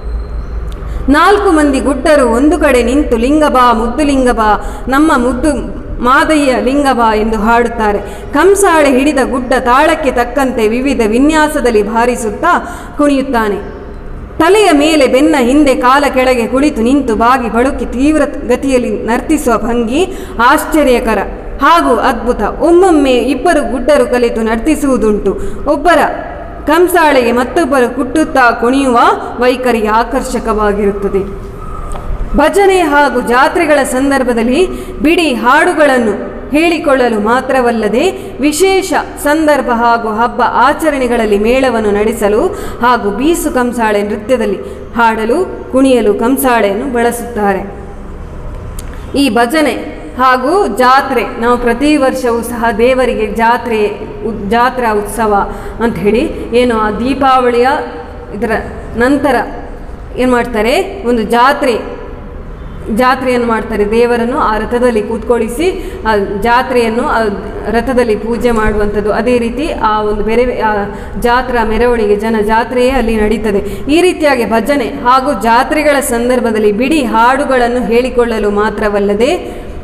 ನಾಲ್ಕು ಮಂದಿ ಗುಡ್ಡರು ಒಂದು ಕಡೆ ನಿಂತು ಲಿಂಗಬಾ ಮುದ್ದು ಲಿಂಗಬಾ ನಮ್ಮ ಮುದ್ದು ಮಾದಯ್ಯ ಲಿಂಗಬಾ ಎಂದು ಹಾಡುತ್ತಾರೆ ಕಂಸಾಳೆ ಹಿಡಿದ ಗುಡ್ಡ ತಾಳಕ್ಕೆ ತಕ್ಕಂತೆ ವಿವಿಧ ವಿನ್ಯಾಸದಲ್ಲಿ ಭಾರಿಸುತ್ತಾ ಕುಣಿಯುತ್ತಾನೆ ತಲೆಯ ಮೇಲೆ ಬೆನ್ನ ಹಿಂದೆ ಕಾಲ ಕೆಳಗೆ ಕುಳಿತು ನಿಂತು ಬಾಗಿ ಬಳುಕಿ ತೀವ್ರ ಗತಿಯಲ್ಲಿ ನರ್ತಿಸುವ ಭಂಗಿ ಆಶ್ಚರ್ಯಕರ ಹಾಗೂ ಅದ್ಭುತ ಒಮ್ಮೊಮ್ಮೆ ಇಬ್ಬರು ಗುಡ್ಡರು ಕಲಿತು ನರ್ತಿಸುವುದುಂಟು ಒಬ್ಬರ ಕಂಸಾಳೆಗೆ ಮತ್ತೊಬ್ಬರು ಕುಟ್ಟುತ್ತಾ ಕುಣಿಯುವ ವೈಖರಿ ಆಕರ್ಷಕವಾಗಿರುತ್ತದೆ ಭಜನೆ ಹಾಗೂ ಜಾತ್ರೆಗಳ ಸಂದರ್ಭದಲ್ಲಿ ಬಿಡಿ ಹಾಡುಗಳನ್ನು ಹೇಳಿಕೊಳ್ಳಲು ಮಾತ್ರವಲ್ಲದೆ ವಿಶೇಷ ಸಂದರ್ಭ ಹಾಗೂ ಹಬ್ಬ ಆಚರಣೆಗಳಲ್ಲಿ ಮೇಳವನ್ನು ನಡೆಸಲು ಹಾಗೂ ಬೀಸು ಕಂಸಾಳೆ ನೃತ್ಯದಲ್ಲಿ ಹಾಡಲು ಕುಣಿಯಲು ಕಂಸಾಳೆಯನ್ನು ಬಳಸುತ್ತಾರೆ ಈ ಭಜನೆ ಹಾಗೂ ಜಾತ್ರೆ ನಾವು ಪ್ರತಿ ವರ್ಷವೂ ಸಹ ದೇವರಿಗೆ ಜಾತ್ರೆ ಉ- ಜಾತ್ರಾ ಉತ್ಸವ ಅಂತ ಹೇಳಿ ಏನು ಆ ದೀಪಾವಳಿಯ ಇದರ ನಂತರ ಏನು ಮಾಡ್ತಾರೆ ಒಂದು ಜಾತ್ರೆ ಜಾತ್ರೆಯನ್ನು ಮಾಡ್ತಾರೆ ದೇವರನ್ನು ಆ ರಥದಲ್ಲಿ ಕೂತ್ಕೊಳಿಸಿ ಆ ಜಾತ್ರೆಯನ್ನು ಆ ರಥದಲ್ಲಿ ಪೂಜೆ ಮಾಡುವಂಥದ್ದು ಅದೇ ರೀತಿ ಆ ಒಂದು ಬೇರೆ ಆ ಜಾತ್ರಾ ಮೆರವಣಿಗೆ ಜನ ಜಾತ್ರೆಯೇ ಅಲ್ಲಿ ನಡೀತದೆ ಈ ರೀತಿಯಾಗಿ ಭಜನೆ ಹಾಗೂ ಜಾತ್ರೆಗಳ ಸಂದರ್ಭದಲ್ಲಿ ಬಿಡಿ ಹಾಡುಗಳನ್ನು ಹೇಳಿಕೊಳ್ಳಲು ಮಾತ್ರವಲ್ಲದೆ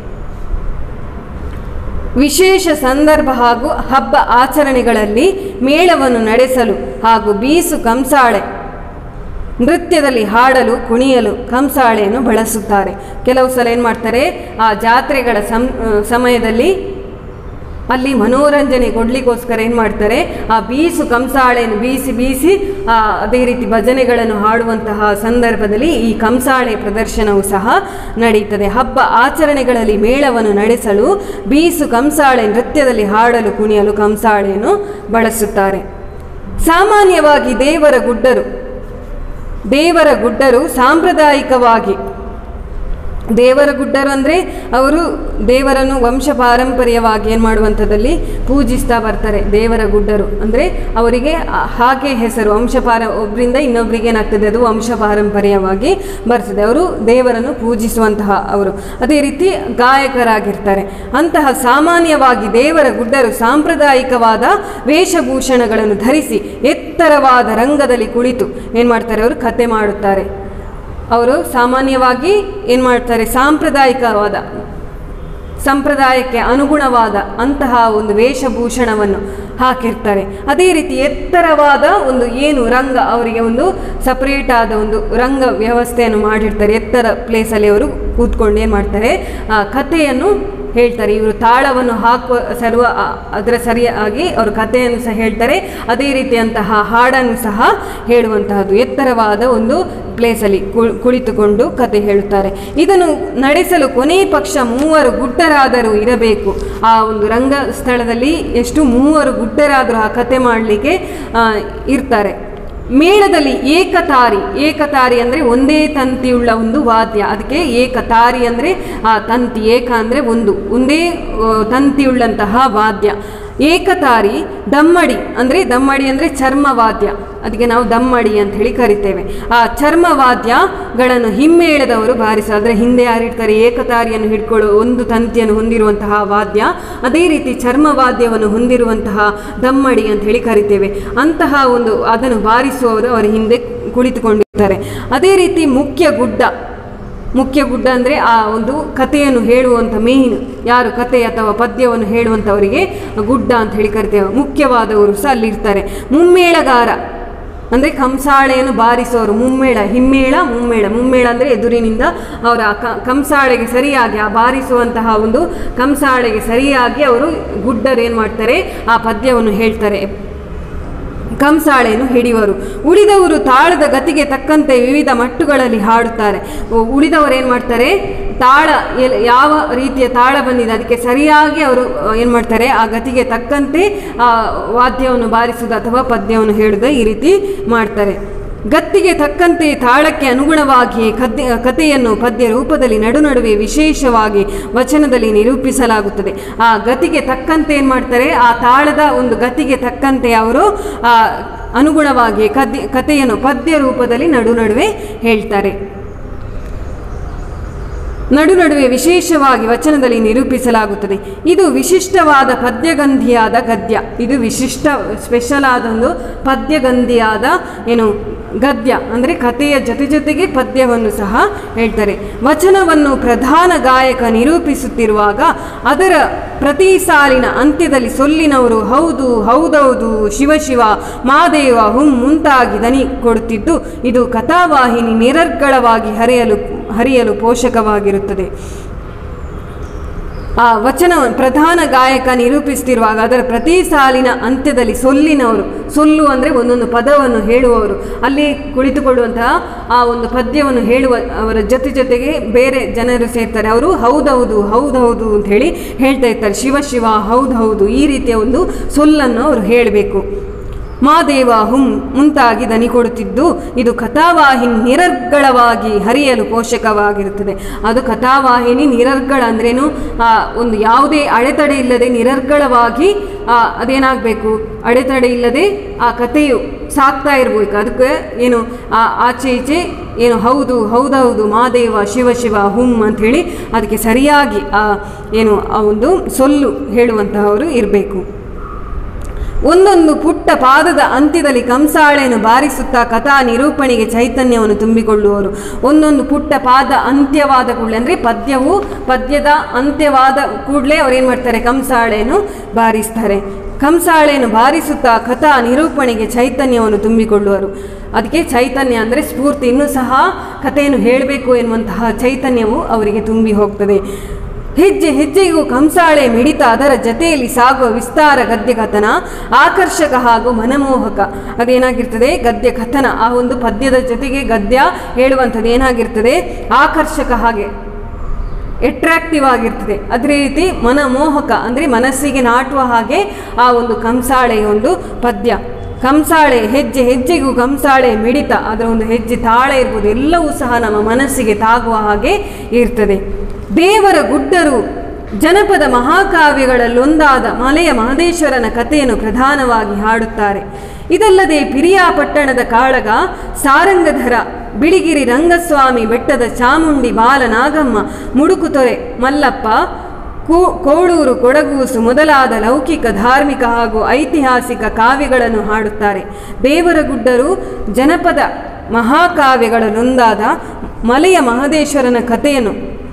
ವಿಶೇಷ ಸಂದರ್ಭ ಹಾಗೂ ಹಬ್ಬ ಆಚರಣೆಗಳಲ್ಲಿ ಮೇಳವನ್ನು ನಡೆಸಲು ಹಾಗೂ ಬೀಸು ಕಂಸಾಳೆ ನೃತ್ಯದಲ್ಲಿ ಹಾಡಲು ಕುಣಿಯಲು ಕಂಸಾಳೆಯನ್ನು ಬಳಸುತ್ತಾರೆ ಕೆಲವು ಸಲ ಏನು ಮಾಡ್ತಾರೆ ಆ ಜಾತ್ರೆಗಳ ಸಂ ಸಮಯದಲ್ಲಿ ಅಲ್ಲಿ ಮನೋರಂಜನೆ ಕೊಡ್ಲಿಕ್ಕೋಸ್ಕರ ಏನು ಮಾಡ್ತಾರೆ ಆ ಬೀಸು ಕಂಸಾಳೆಯನ್ನು ಬೀಸಿ ಬೀಸಿ ಆ, ಅದೇ ರೀತಿ ಭಜನೆಗಳನ್ನು ಹಾಡುವಂತಹ ಸಂದರ್ಭದಲ್ಲಿ ಈ ಕಂಸಾಳೆ ಪ್ರದರ್ಶನವು ಸಹ ನಡೆಯುತ್ತದೆ ಹಬ್ಬ ಆಚರಣೆಗಳಲ್ಲಿ ಮೇಳವನ್ನು ನಡೆಸಲು ಬೀಸು ಕಂಸಾಳೆ ನೃತ್ಯದಲ್ಲಿ ಹಾಡಲು ಕುಣಿಯಲು ಕಂಸಾಳೆಯನ್ನು ಬಳಸುತ್ತಾರೆ ಸಾಮಾನ್ಯವಾಗಿ ದೇವರ ಗುಡ್ಡರು ದೇವರ ಗುಡ್ಡರು ಸಾಂಪ್ರದಾಯಿಕವಾಗಿ ದೇವರ ಗುಡ್ಡರು ಅಂದರೆ ಅವರು ದೇವರನ್ನು ವಂಶ ಪಾರಂಪರ್ಯವಾಗಿ ಏನು ಮಾಡುವಂಥದ್ದಲ್ಲಿ ಪೂಜಿಸ್ತಾ ಬರ್ತಾರೆ ದೇವರ ಗುಡ್ಡರು ಅಂದರೆ ಅವರಿಗೆ ಆ- ಹಾಗೆ ಹೆಸರು ವಂಶ ಪಾರ ಒಬ್ಬರಿಂದ ಇನ್ನೊಬ್ಬರಿಗೆ ಏನಾಗ್ತದೆ ಅದು ವಂಶ ಪಾರಂಪರ್ಯವಾಗಿ ಬರ್ತದೆ ಅವರು ದೇವರನ್ನು ಪೂಜಿಸುವಂತಹ ಅವರು ಅದೇ ರೀತಿ ಗಾಯಕರಾಗಿರ್ತಾರೆ ಅಂತಹ ಸಾಮಾನ್ಯವಾಗಿ ದೇವರ ಗುಡ್ಡರು ಸಾಂಪ್ರದಾಯಿಕವಾದ ವೇಷಭೂಷಣಗಳನ್ನು ಧರಿಸಿ ಎತ್ತರವಾದ ರಂಗದಲ್ಲಿ ಕುಳಿತು ಏನು ಮಾಡ್ತಾರೆ ಅವರು ಕತೆ ಮಾಡುತ್ತಾರೆ ಅವರು ಸಾಮಾನ್ಯವಾಗಿ ಏನು ಮಾಡ್ತಾರೆ ಸಾಂಪ್ರದಾಯಿಕವಾದ ಸಂಪ್ರದಾಯಕ್ಕೆ ಅನುಗುಣವಾದ ಅಂತಹ ಒಂದು ವೇಷಭೂಷಣವನ್ನು ಹಾಕಿರ್ತಾರೆ ಅದೇ ರೀತಿ ಎತ್ತರವಾದ ಒಂದು ಏನು ರಂಗ ಅವರಿಗೆ ಒಂದು ಸಪರೇಟ್ ಆದ ಒಂದು ರಂಗ ವ್ಯವಸ್ಥೆಯನ್ನು ಮಾಡಿರ್ತಾರೆ ಎತ್ತರ ಪ್ಲೇಸಲ್ಲಿ ಅವರು ಕೂತ್ಕೊಂಡು ಏನು ಮಾಡ್ತಾರೆ ಆ ಕಥೆಯನ್ನು ಹೇಳ್ತಾರೆ ಇವರು ತಾಳವನ್ನು ಹಾಕುವ ಸರ್ವ ಆ- ಅದರ ಸರಿಯಾಗಿ ಅವರು ಕಥೆಯನ್ನು ಸಹ ಹೇಳ್ತಾರೆ ಅದೇ ರೀತಿಯಂತಹ ಹಾಡನ್ನು ಸಹ ಹೇಳುವಂತಹದ್ದು ಎತ್ತರವಾದ ಒಂದು ಪ್ಲೇಸಲ್ಲಿ ಕು- ಕುಳಿತುಕೊಂಡು ಕತೆ ಹೇಳುತ್ತಾರೆ ಇದನ್ನು ನಡೆಸಲು ಕೊನೆ ಪಕ್ಷ ಮೂವರು ಗುಡ್ಡರಾದರೂ ಇರಬೇಕು ಆ ಒಂದು ರಂಗ ಸ್ಥಳದಲ್ಲಿ ಎಷ್ಟು ಮೂವರು ಗುಡ್ಡರಾದರೂ ಆ ಕತೆ ಮಾಡಲಿಕ್ಕೆ ಇರ್ತಾರೆ ಮೇಳದಲ್ಲಿ ಏಕತಾರಿ ಏಕತಾರಿ ಅಂದರೆ ಒಂದೇ ತಂತಿಯುಳ್ಳ ಒಂದು ವಾದ್ಯ ಅದಕ್ಕೆ ಏಕತಾರಿ ಅಂದರೆ ಆ ತಂತಿ ಏಕ ಅಂದರೆ ಒಂದು ಒಂದೇ ಆ, ತಂತಿಯುಳ್ಳಂತಹ ವಾದ್ಯ ಏಕತಾರಿ ದಮ್ಮಡಿ ಅಂದರೆ ದಮ್ಮಡಿ ಅಂದರೆ ಚರ್ಮವಾದ್ಯ ಅದಕ್ಕೆ ನಾವು ದಮ್ಮಡಿ ಅಂತ ಹೇಳಿ ಕರಿತೇವೆ ಆ ಚರ್ಮವಾದ್ಯಗಳನ್ನು ಹಿಮ್ಮೇಳದವರು ಬಾರಿಸ ಅಂದರೆ ಹಿಂದೆ ಯಾರಿರ್ತಾರೆ ಏಕತಾರಿಯನ್ನು ಹಿಡ್ಕೊಳ್ಳೋ ಒಂದು ತಂತಿಯನ್ನು ಹೊಂದಿರುವಂತಹ ವಾದ್ಯ ಅದೇ ರೀತಿ ಚರ್ಮವಾದ್ಯವನ್ನು ಹೊಂದಿರುವಂತಹ ದಮ್ಮಡಿ ಅಂತ ಹೇಳಿ ಕರಿತೇವೆ ಅಂತಹ ಒಂದು ಅದನ್ನು ಬಾರಿಸುವವರು ಅವರ ಹಿಂದೆ ಕುಳಿತುಕೊಂಡಿರ್ತಾರೆ ಅದೇ ರೀತಿ ಮುಖ್ಯ ಗುಡ್ಡ ಮುಖ್ಯ ಗುಡ್ಡ ಅಂದರೆ ಆ ಒಂದು ಕಥೆಯನ್ನು ಹೇಳುವಂಥ ಮೇನ್ ಯಾರು ಕತೆ ಅಥವಾ ಪದ್ಯವನ್ನು ಹೇಳುವಂಥವರಿಗೆ ಗುಡ್ಡ ಅಂತ ಹೇಳಿ ಕರಿತೇವೆ ಮುಖ್ಯವಾದವರು ಸಹ ಅಲ್ಲಿರ್ತಾರೆ ಮುಮ್ಮೇಳಗಾರ ಅಂದರೆ ಕಂಸಾಳೆಯನ್ನು ಬಾರಿಸೋರು ಮುಮ್ಮೇಳ ಹಿಮ್ಮೇಳ ಮುಮ್ಮೇಳ ಮುಮ್ಮೇಳ ಅಂದರೆ ಎದುರಿನಿಂದ ಅವರ ಆ ಕ ಕಂಸಾಳೆಗೆ ಸರಿಯಾಗಿ ಆ ಬಾರಿಸುವಂತಹ ಒಂದು ಕಂಸಾಳೆಗೆ ಸರಿಯಾಗಿ ಅವರು ಗುಡ್ಡರು ಏನು ಮಾಡ್ತಾರೆ ಆ ಪದ್ಯವನ್ನು ಹೇಳ್ತಾರೆ ಕಂಸಾಳೆಯನ್ನು ಹಿಡಿಯುವರು ಉಳಿದವರು ತಾಳದ ಗತಿಗೆ ತಕ್ಕಂತೆ ವಿವಿಧ ಮಟ್ಟುಗಳಲ್ಲಿ ಹಾಡುತ್ತಾರೆ ಉ- ಉಳಿದವರು ಏನು ಮಾಡ್ತಾರೆ ತಾಳ ಎಲ್- ಯಾವ ರೀತಿಯ ತಾಳ ಬಂದಿದೆ ಅದಕ್ಕೆ ಸರಿಯಾಗಿ ಅವರು ಏನು ಮಾಡ್ತಾರೆ ಆ ಗತಿಗೆ ತಕ್ಕಂತೆ ಆ ವಾದ್ಯವನ್ನು ಬಾರಿಸುವುದು ಅಥವಾ ಪದ್ಯವನ್ನು ಹೇಳುವುದು ಈ ರೀತಿ ಮಾಡ್ತಾರೆ ಗತ್ತಿಗೆ ತಕ್ಕಂತೆ ತಾಳಕ್ಕೆ ಅನುಗುಣವಾಗಿಯೇ ಕದ್ಯ ಕಥೆಯನ್ನು ಪದ್ಯ ರೂಪದಲ್ಲಿ ನಡುನಡುವೆ ವಿಶೇಷವಾಗಿ ವಚನದಲ್ಲಿ ನಿರೂಪಿಸಲಾಗುತ್ತದೆ ಆ ಗತಿಗೆ ತಕ್ಕಂತೆ ಏನು ಮಾಡ್ತಾರೆ ಆ ತಾಳದ ಒಂದು ಗತಿಗೆ ತಕ್ಕಂತೆ ಅವರು ಆ ಅನುಗುಣವಾಗಿ ಕದ್ಯ ಕಥೆಯನ್ನು ಪದ್ಯ ರೂಪದಲ್ಲಿ ನಡುನಡುವೆ ಹೇಳ್ತಾರೆ ನಡು ನಡುವೆ ವಿಶೇಷವಾಗಿ ವಚನದಲ್ಲಿ ನಿರೂಪಿಸಲಾಗುತ್ತದೆ ಇದು ವಿಶಿಷ್ಟವಾದ ಪದ್ಯಗಂಧಿಯಾದ ಗದ್ಯ ಇದು ವಿಶಿಷ್ಟ ಸ್ಪೆಷಲ್ ಆದ ಒಂದು ಪದ್ಯಗಂಧಿಯಾದ ಏನು ಗದ್ಯ ಅಂದರೆ ಕಥೆಯ ಜೊತೆ ಜೊತೆಗೆ ಪದ್ಯವನ್ನು ಸಹ ಹೇಳ್ತಾರೆ ವಚನವನ್ನು ಪ್ರಧಾನ ಗಾಯಕ ನಿರೂಪಿಸುತ್ತಿರುವಾಗ ಅದರ ಪ್ರತಿ ಸಾಲಿನ ಅಂತ್ಯದಲ್ಲಿ ಸೊಲ್ಲಿನವರು ಹೌದು ಹೌದೌದು ಶಿವ ಶಿವ ಮಾದೇವ ಹುಂ ಮುಂತಾಗಿ ದನಿ ಕೊಡುತ್ತಿದ್ದು ಇದು ಕಥಾವಾಹಿನಿ ನಿರರ್ಗಳವಾಗಿ ಹರಿಯಲು ಹರಿಯಲು ಪೋಷಕವಾಗಿರುತ್ತದೆ ಆ ವಚನವನ್ನು ಪ್ರಧಾನ ಗಾಯಕ ನಿರೂಪಿಸ್ತಿರುವಾಗ ಅದರ ಪ್ರತಿ ಸಾಲಿನ ಅಂತ್ಯದಲ್ಲಿ ಸೊಲ್ಲಿನವರು ಸೊಲ್ಲು ಅಂದರೆ ಒಂದೊಂದು ಪದವನ್ನು ಹೇಳುವವರು ಅಲ್ಲಿ ಕುಳಿತುಕೊಳ್ಳುವಂತಹ ಆ ಒಂದು ಪದ್ಯವನ್ನು ಹೇಳುವ ಅವರ ಜೊತೆ ಜೊತೆಗೆ ಬೇರೆ ಜನರು ಸೇರ್ತಾರೆ ಅವರು ಹೌದೌದು ಹೌದೌದು ಅಂತ ಹೇಳಿ ಹೇಳ್ತಾ ಇರ್ತಾರೆ ಶಿವ ಶಿವ ಹೌದೌದು ಈ ರೀತಿಯ ಒಂದು ಸೊಲ್ಲನ್ನು ಅವರು ಹೇಳಬೇಕು ಮಾದೇವ ಹುಂ ಮುಂತಾಗಿ ದನಿ ಕೊಡುತ್ತಿದ್ದು ಇದು ಕಥಾವಾಹಿನಿ ನಿರರ್ಗಳವಾಗಿ ಹರಿಯಲು ಪೋಷಕವಾಗಿರುತ್ತದೆ ಅದು ಕಥಾವಾಹಿನಿ ನಿರರ್ಗಳ ಅಂದ್ರೇನು ಆ, ಒಂದು ಯಾವುದೇ ಅಡೆತಡೆ ಇಲ್ಲದೆ ನಿರರ್ಗಳವಾಗಿ ಆ, ಅದೇನಾಗಬೇಕು ಅಡೆತಡೆ ಇಲ್ಲದೆ ಆ ಕಥೆಯು ಸಾಕ್ತಾ ಇರಬೇಕು ಅದಕ್ಕೆ ಏನು ಆ ಆಚೆ ಈಚೆ ಏನು ಹೌದು ಹೌದೌದು ಮಾದೇವ ಶಿವ ಶಿವ ಹುಂ ಅಂಥೇಳಿ ಅದಕ್ಕೆ ಸರಿಯಾಗಿ ಆ ಏನು ಆ ಒಂದು ಸೊಲ್ಲು ಹೇಳುವಂತಹವರು ಇರಬೇಕು ಒಂದೊಂದು ಪುಟ್ಟ ಪಾದದ ಅಂತ್ಯದಲ್ಲಿ ಕಂಸಾಳೆಯನ್ನು ಬಾರಿಸುತ್ತಾ ಕಥಾ ನಿರೂಪಣೆಗೆ ಚೈತನ್ಯವನ್ನು ತುಂಬಿಕೊಳ್ಳುವರು ಒಂದೊಂದು ಪುಟ್ಟ ಪಾದ ಅಂತ್ಯವಾದ ಕೂಡಲೇ ಅಂದರೆ ಪದ್ಯವು ಪದ್ಯದ ಅಂತ್ಯವಾದ ಕೂಡಲೇ ಅವ್ರೇನು ಮಾಡ್ತಾರೆ ಕಂಸಾಳೆಯನ್ನು ಬಾರಿಸ್ತಾರೆ ಕಂಸಾಳೆಯನ್ನು ಬಾರಿಸುತ್ತಾ ಕಥಾ ನಿರೂಪಣೆಗೆ ಚೈತನ್ಯವನ್ನು ತುಂಬಿಕೊಳ್ಳುವರು ಅದಕ್ಕೆ ಚೈತನ್ಯ ಅಂದರೆ ಸ್ಫೂರ್ತಿ ಇನ್ನೂ ಸಹ ಕಥೆಯನ್ನು ಹೇಳಬೇಕು ಎನ್ನುವಂತಹ ಚೈತನ್ಯವು ಅವರಿಗೆ ತುಂಬಿ ಹೋಗ್ತದೆ ಹೆಜ್ಜೆ ಹೆಜ್ಜೆಗೂ ಕಂಸಾಳೆ ಮಿಡಿತ ಅದರ ಜತೆಯಲ್ಲಿ ಸಾಗುವ ವಿಸ್ತಾರ ಗದ್ಯ ಕಥನ ಆಕರ್ಷಕ ಹಾಗೂ ಮನಮೋಹಕ ಅದೇನಾಗಿರ್ತದೆ ಗದ್ಯ ಕಥನ ಆ ಒಂದು ಪದ್ಯದ ಜೊತೆಗೆ ಗದ್ಯ ಹೇಳುವಂಥದ್ದು ಏನಾಗಿರ್ತದೆ ಆಕರ್ಷಕ ಹಾಗೆ ಎಟ್ರಾಕ್ಟಿವ್ ಆಗಿರ್ತದೆ ಅದೇ ರೀತಿ ಮನಮೋಹಕ ಅಂದರೆ ಮನಸ್ಸಿಗೆ ನಾಟುವ ಹಾಗೆ ಆ ಒಂದು ಕಂಸಾಳೆಯ ಒಂದು ಪದ್ಯ ಕಂಸಾಳೆ ಹೆಜ್ಜೆ ಹೆಜ್ಜೆಗೂ ಕಂಸಾಳೆ ಮಿಡಿತ ಅದರ ಒಂದು ಹೆಜ್ಜೆ ತಾಳ ಇರ್ಬೋದು ಎಲ್ಲವೂ ಸಹ ನಮ್ಮ ಮನಸ್ಸಿಗೆ ತಾಗುವ ಹಾಗೆ ಇರ್ತದೆ ದೇವರ ಗುಡ್ಡರು ಜನಪದ ಮಹಾಕಾವ್ಯಗಳಲ್ಲೊಂದಾದ ಮಲೆಯ ಮಹದೇಶ್ವರನ ಕಥೆಯನ್ನು ಪ್ರಧಾನವಾಗಿ ಹಾಡುತ್ತಾರೆ ಇದಲ್ಲದೆ ಪಿರಿಯಾಪಟ್ಟಣದ ಕಾಳಗ ಸಾರಂಗಧರ ಬಿಳಿಗಿರಿ ರಂಗಸ್ವಾಮಿ ಬೆಟ್ಟದ ಚಾಮುಂಡಿ ಬಾಲನಾಗಮ್ಮ ಮುಡುಕುತೊರೆ ಮಲ್ಲಪ್ಪ ಕೂ- ಕೋಳೂರು ಕೊಡಗೂಸು ಮೊದಲಾದ ಲೌಕಿಕ ಧಾರ್ಮಿಕ ಹಾಗೂ ಐತಿಹಾಸಿಕ ಕಾವ್ಯಗಳನ್ನು ಹಾಡುತ್ತಾರೆ ದೇವರಗುಡ್ಡರು ಜನಪದ ಮಹಾಕಾವ್ಯಗಳಲ್ಲೊಂದಾದ ಮಲೆಯ ಮಹದೇಶ್ವರನ ಕಥೆಯನ್ನು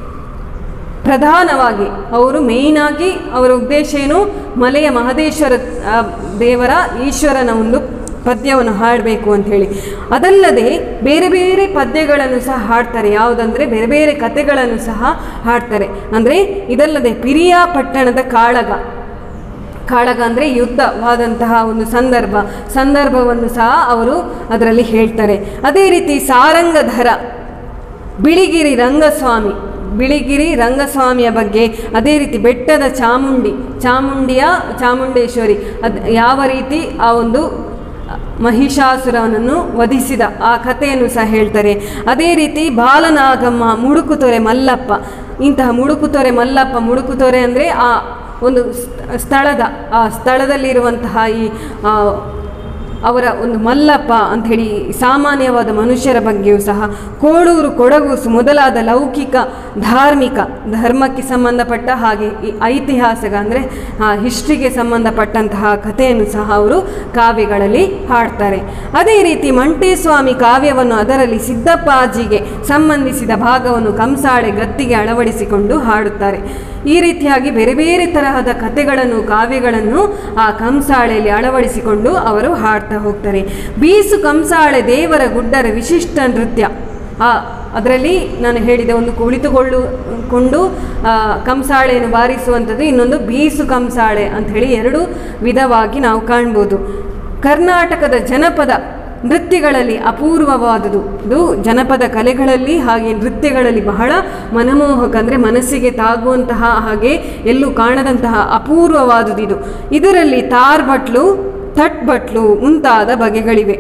ಪ್ರಧಾನವಾಗಿ ಅವರು ಮೇಯ್ನಾಗಿ ಅವರ ಉದ್ದೇಶ ಏನು ಮಲೆಯ ಮಹದೇಶ್ವರ ಆ, ದೇವರ ಈಶ್ವರನ ಒಂದು ಪದ್ಯವನ್ನು ಹಾಡಬೇಕು ಅಂಥೇಳಿ ಅದಲ್ಲದೆ ಬೇರೆ ಬೇರೆ ಪದ್ಯಗಳನ್ನು ಸಹ ಹಾಡ್ತಾರೆ ಯಾವುದಂದರೆ ಬೇರೆ ಬೇರೆ ಕಥೆಗಳನ್ನು ಸಹ ಹಾಡ್ತಾರೆ ಅಂದರೆ ಇದಲ್ಲದೆ ಪಿರಿಯಾಪಟ್ಟಣದ ಕಾಳಗ ಕಾಳಗ ಅಂದರೆ ಯುದ್ಧವಾದಂತಹ ಒಂದು ಸಂದರ್ಭ ಸಂದರ್ಭವನ್ನು ಸಹ ಅವರು ಅದರಲ್ಲಿ ಹೇಳ್ತಾರೆ ಅದೇ ರೀತಿ ಸಾರಂಗಧರ ಬಿಳಿಗಿರಿ ರಂಗಸ್ವಾಮಿ ಬಿಳಿಗಿರಿ ರಂಗಸ್ವಾಮಿಯ ಬಗ್ಗೆ ಅದೇ ರೀತಿ ಬೆಟ್ಟದ ಚಾಮುಂಡಿ ಚಾಮುಂಡಿಯ ಚಾಮುಂಡೇಶ್ವರಿ ಅದು ಯಾವ ರೀತಿ ಆ ಒಂದು ಮಹಿಷಾಸುರನನ್ನು ವಧಿಸಿದ ಆ ಕಥೆಯನ್ನು ಸಹ ಹೇಳ್ತಾರೆ ಅದೇ ರೀತಿ ಬಾಲನಾಗಮ್ಮ ಮುಡುಕುತೊರೆ ಮಲ್ಲಪ್ಪ ಇಂತಹ ಮುಡುಕುತೊರೆ ಮಲ್ಲಪ್ಪ ಮುಡುಕುತೊರೆ ಅಂದರೆ ಆ ಒಂದು ಸ್ಥ- ಸ್ಥಳದ ಆ ಸ್ಥಳದಲ್ಲಿರುವಂತಹ ಈ ಆ, ಅವರ ಒಂದು ಮಲ್ಲಪ್ಪ ಅಂಥೇಳಿ ಸಾಮಾನ್ಯವಾದ ಮನುಷ್ಯರ ಬಗ್ಗೆಯೂ ಸಹ ಕೋಳೂರು ಕೊಡಗೂಸು ಮೊದಲಾದ ಲೌಕಿಕ ಧಾರ್ಮಿಕ ಧರ್ಮಕ್ಕೆ ಸಂಬಂಧಪಟ್ಟ ಹಾಗೆ ಈ ಐತಿಹಾಸಿಕ ಅಂದರೆ ಹಿಸ್ಟ್ರಿಗೆ ಸಂಬಂಧಪಟ್ಟಂತಹ ಕಥೆಯನ್ನು ಸಹ ಅವರು ಕಾವ್ಯಗಳಲ್ಲಿ ಹಾಡ್ತಾರೆ ಅದೇ ರೀತಿ ಮಂಟೇಸ್ವಾಮಿ ಕಾವ್ಯವನ್ನು ಅದರಲ್ಲಿ ಸಿದ್ದಪ್ಪಾಜಿಗೆ ಸಂಬಂಧಿಸಿದ ಭಾಗವನ್ನು ಕಂಸಾಳೆ ಗತ್ತಿಗೆ ಅಳವಡಿಸಿಕೊಂಡು ಹಾಡುತ್ತಾರೆ ಈ ರೀತಿಯಾಗಿ ಬೇರೆ ಬೇರೆ ತರಹದ ಕಥೆಗಳನ್ನು ಕಾವ್ಯಗಳನ್ನು ಆ ಕಂಸಾಳೆಯಲ್ಲಿ ಅಳವಡಿಸಿಕೊಂಡು ಅವರು ಹಾಡ್ತಾ ಹೋಗ್ತಾರೆ ಬೀಸು ಕಂಸಾಳೆ ದೇವರ ಗುಡ್ಡರ ವಿಶಿಷ್ಟ ನೃತ್ಯ ಆ ಅದರಲ್ಲಿ ನಾನು ಹೇಳಿದೆ ಒಂದು ಕುಳಿತುಕೊಳ್ಳು ಕೊಂಡು ಆ, ಕಂಸಾಳೆಯನ್ನು ಬಾರಿಸುವಂಥದ್ದು ಇನ್ನೊಂದು ಬೀಸು ಕಂಸಾಳೆ ಅಂಥೇಳಿ ಎರಡು ವಿಧವಾಗಿ ನಾವು ಕಾಣ್ಬೋದು ಕರ್ನಾಟಕದ ಜನಪದ ನೃತ್ಯಗಳಲ್ಲಿ ಅಪೂರ್ವವಾದುದು ಇದು ಜನಪದ ಕಲೆಗಳಲ್ಲಿ ಹಾಗೆ ನೃತ್ಯಗಳಲ್ಲಿ ಬಹಳ ಮನಮೋಹಕ ಅಂದರೆ ಮನಸ್ಸಿಗೆ ತಾಗುವಂತಹ ಹಾಗೆ ಎಲ್ಲೂ ಕಾಣದಂತಹ ಅಪೂರ್ವವಾದುದು ಇದು ಇದರಲ್ಲಿ ತಾರ್ ಬಟ್ಲು ಥಟ್ ಬಟ್ಲು ಮುಂತಾದ ಬಗೆಗಳಿವೆ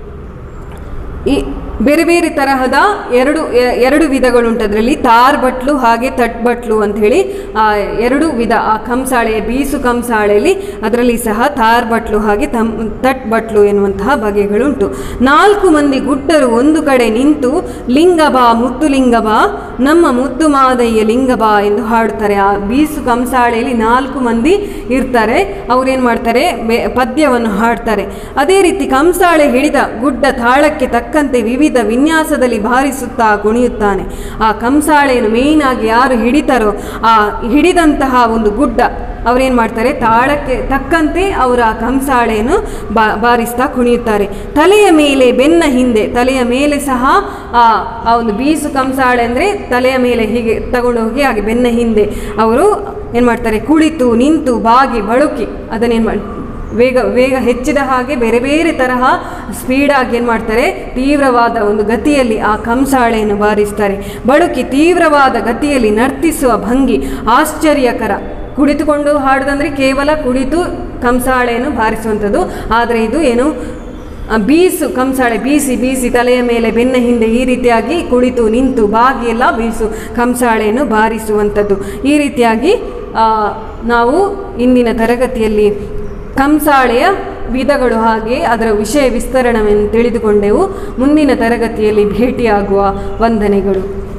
ಈ ಬೇರೆ ಬೇರೆ ತರಹದ ಎರಡು ಎ- ಎರಡು ವಿಧಗಳುಂಟು ಅದರಲ್ಲಿ ತಾರ್ ಬಟ್ಲು ಹಾಗೆ ತಟ್ ಬಟ್ಲು ಅಂಥೇಳಿ ಆ ಎರಡು ವಿಧ ಆ ಕಂಸಾಳೆ ಬೀಸು ಕಂಸಾಳೆಯಲ್ಲಿ ಅದರಲ್ಲಿ ಸಹ ತಾರ್ ಬಟ್ಲು ಹಾಗೆ ತಮ್ ತಟ್ ಬಟ್ಲು ಎನ್ನುವಂತಹ ಬಗೆಗಳುಂಟು ನಾಲ್ಕು ಮಂದಿ ಗುಡ್ಡರು ಒಂದು ಕಡೆ ನಿಂತು ಲಿಂಗಬಾ ಮುದ್ದು ಲಿಂಗಬಾ ನಮ್ಮ ಮುದ್ದು ಮಾದಯ್ಯ ಲಿಂಗಬಾ ಎಂದು ಹಾಡುತ್ತಾರೆ ಆ ಬೀಸು ಕಂಸಾಳೆಯಲ್ಲಿ ನಾಲ್ಕು ಮಂದಿ ಇರ್ತಾರೆ ಅವ್ರೇನು ಮಾಡ್ತಾರೆ ಬೆ ಪದ್ಯವನ್ನು ಹಾಡ್ತಾರೆ ಅದೇ ರೀತಿ ಕಂಸಾಳೆ ಹಿಡಿದ ಗುಡ್ಡ ತಾಳಕ್ಕೆ ತಕ್ಕಂತೆ ವಿವಿಧ ಹೊಂದಿದ ವಿನ್ಯಾಸದಲ್ಲಿ ಬಾರಿಸುತ್ತಾ ಕುಣಿಯುತ್ತಾನೆ ಆ ಕಂಸಾಳೆಯನ್ನು ಮೇಯ್ನ್ ಆಗಿ ಯಾರು ಹಿಡಿತಾರೋ ಆ ಹಿಡಿದಂತಹ ಒಂದು ಗುಡ್ಡ ಅವರೇನು ಮಾಡ್ತಾರೆ ತಾಳಕ್ಕೆ ತಕ್ಕಂತೆ ಅವರು ಆ ಕಂಸಾಳೆಯನ್ನು ಬಾ ಬಾರಿಸ್ತಾ ಕುಣಿಯುತ್ತಾರೆ ತಲೆಯ ಮೇಲೆ ಬೆನ್ನ ಹಿಂದೆ ತಲೆಯ ಮೇಲೆ ಸಹ ಆ ಆ ಒಂದು ಬೀಸು ಕಂಸಾಳೆ ಅಂದರೆ ತಲೆಯ ಮೇಲೆ ಹೀಗೆ ತಗೊಂಡು ಹೋಗಿ ಹಾಗೆ ಬೆನ್ನ ಹಿಂದೆ ಅವರು ಏನು ಮಾಡ್ತಾರೆ ಕುಳಿತು ನಿಂತು ಬಾಗಿ ಬಳುಕಿ ಅದನ್ನೇನು ಮಾಡಿ ವೇಗ ವೇಗ ಹೆಚ್ಚಿದ ಹಾಗೆ ಬೇರೆ ಬೇರೆ ತರಹ ಸ್ಪೀಡಾಗಿ ಏನು ಮಾಡ್ತಾರೆ ತೀವ್ರವಾದ ಒಂದು ಗತಿಯಲ್ಲಿ ಆ ಕಂಸಾಳೆಯನ್ನು ಬಾರಿಸ್ತಾರೆ ಬಳುಕಿ ತೀವ್ರವಾದ ಗತಿಯಲ್ಲಿ ನರ್ತಿಸುವ ಭಂಗಿ ಆಶ್ಚರ್ಯಕರ ಕುಳಿತುಕೊಂಡು ಹಾಡೋದಂದರೆ ಕೇವಲ ಕುಳಿತು ಕಂಸಾಳೆಯನ್ನು ಬಾರಿಸುವಂಥದ್ದು ಆದರೆ ಇದು ಏನು ಆ, ಬೀಸು ಕಂಸಾಳೆ ಬೀಸಿ ಬೀಸಿ ತಲೆಯ ಮೇಲೆ ಬೆನ್ನ ಹಿಂದೆ ಈ ರೀತಿಯಾಗಿ ಕುಳಿತು ನಿಂತು ಬಾಗಿ ಎಲ್ಲ ಬೀಸು ಕಂಸಾಳೆಯನ್ನು ಬಾರಿಸುವಂಥದ್ದು ಈ ರೀತಿಯಾಗಿ ಆ, ನಾವು ಇಂದಿನ ತರಗತಿಯಲ್ಲಿ ಕಂಸಾಳೆಯ ವಿಧಗಳು ಹಾಗೆ ಅದರ ವಿಷಯ ವಿಸ್ತರಣವನ್ನು ತಿಳಿದುಕೊಂಡೆವು ಮುಂದಿನ ತರಗತಿಯಲ್ಲಿ ಭೇಟಿಯಾಗುವ ವಂದನೆಗಳು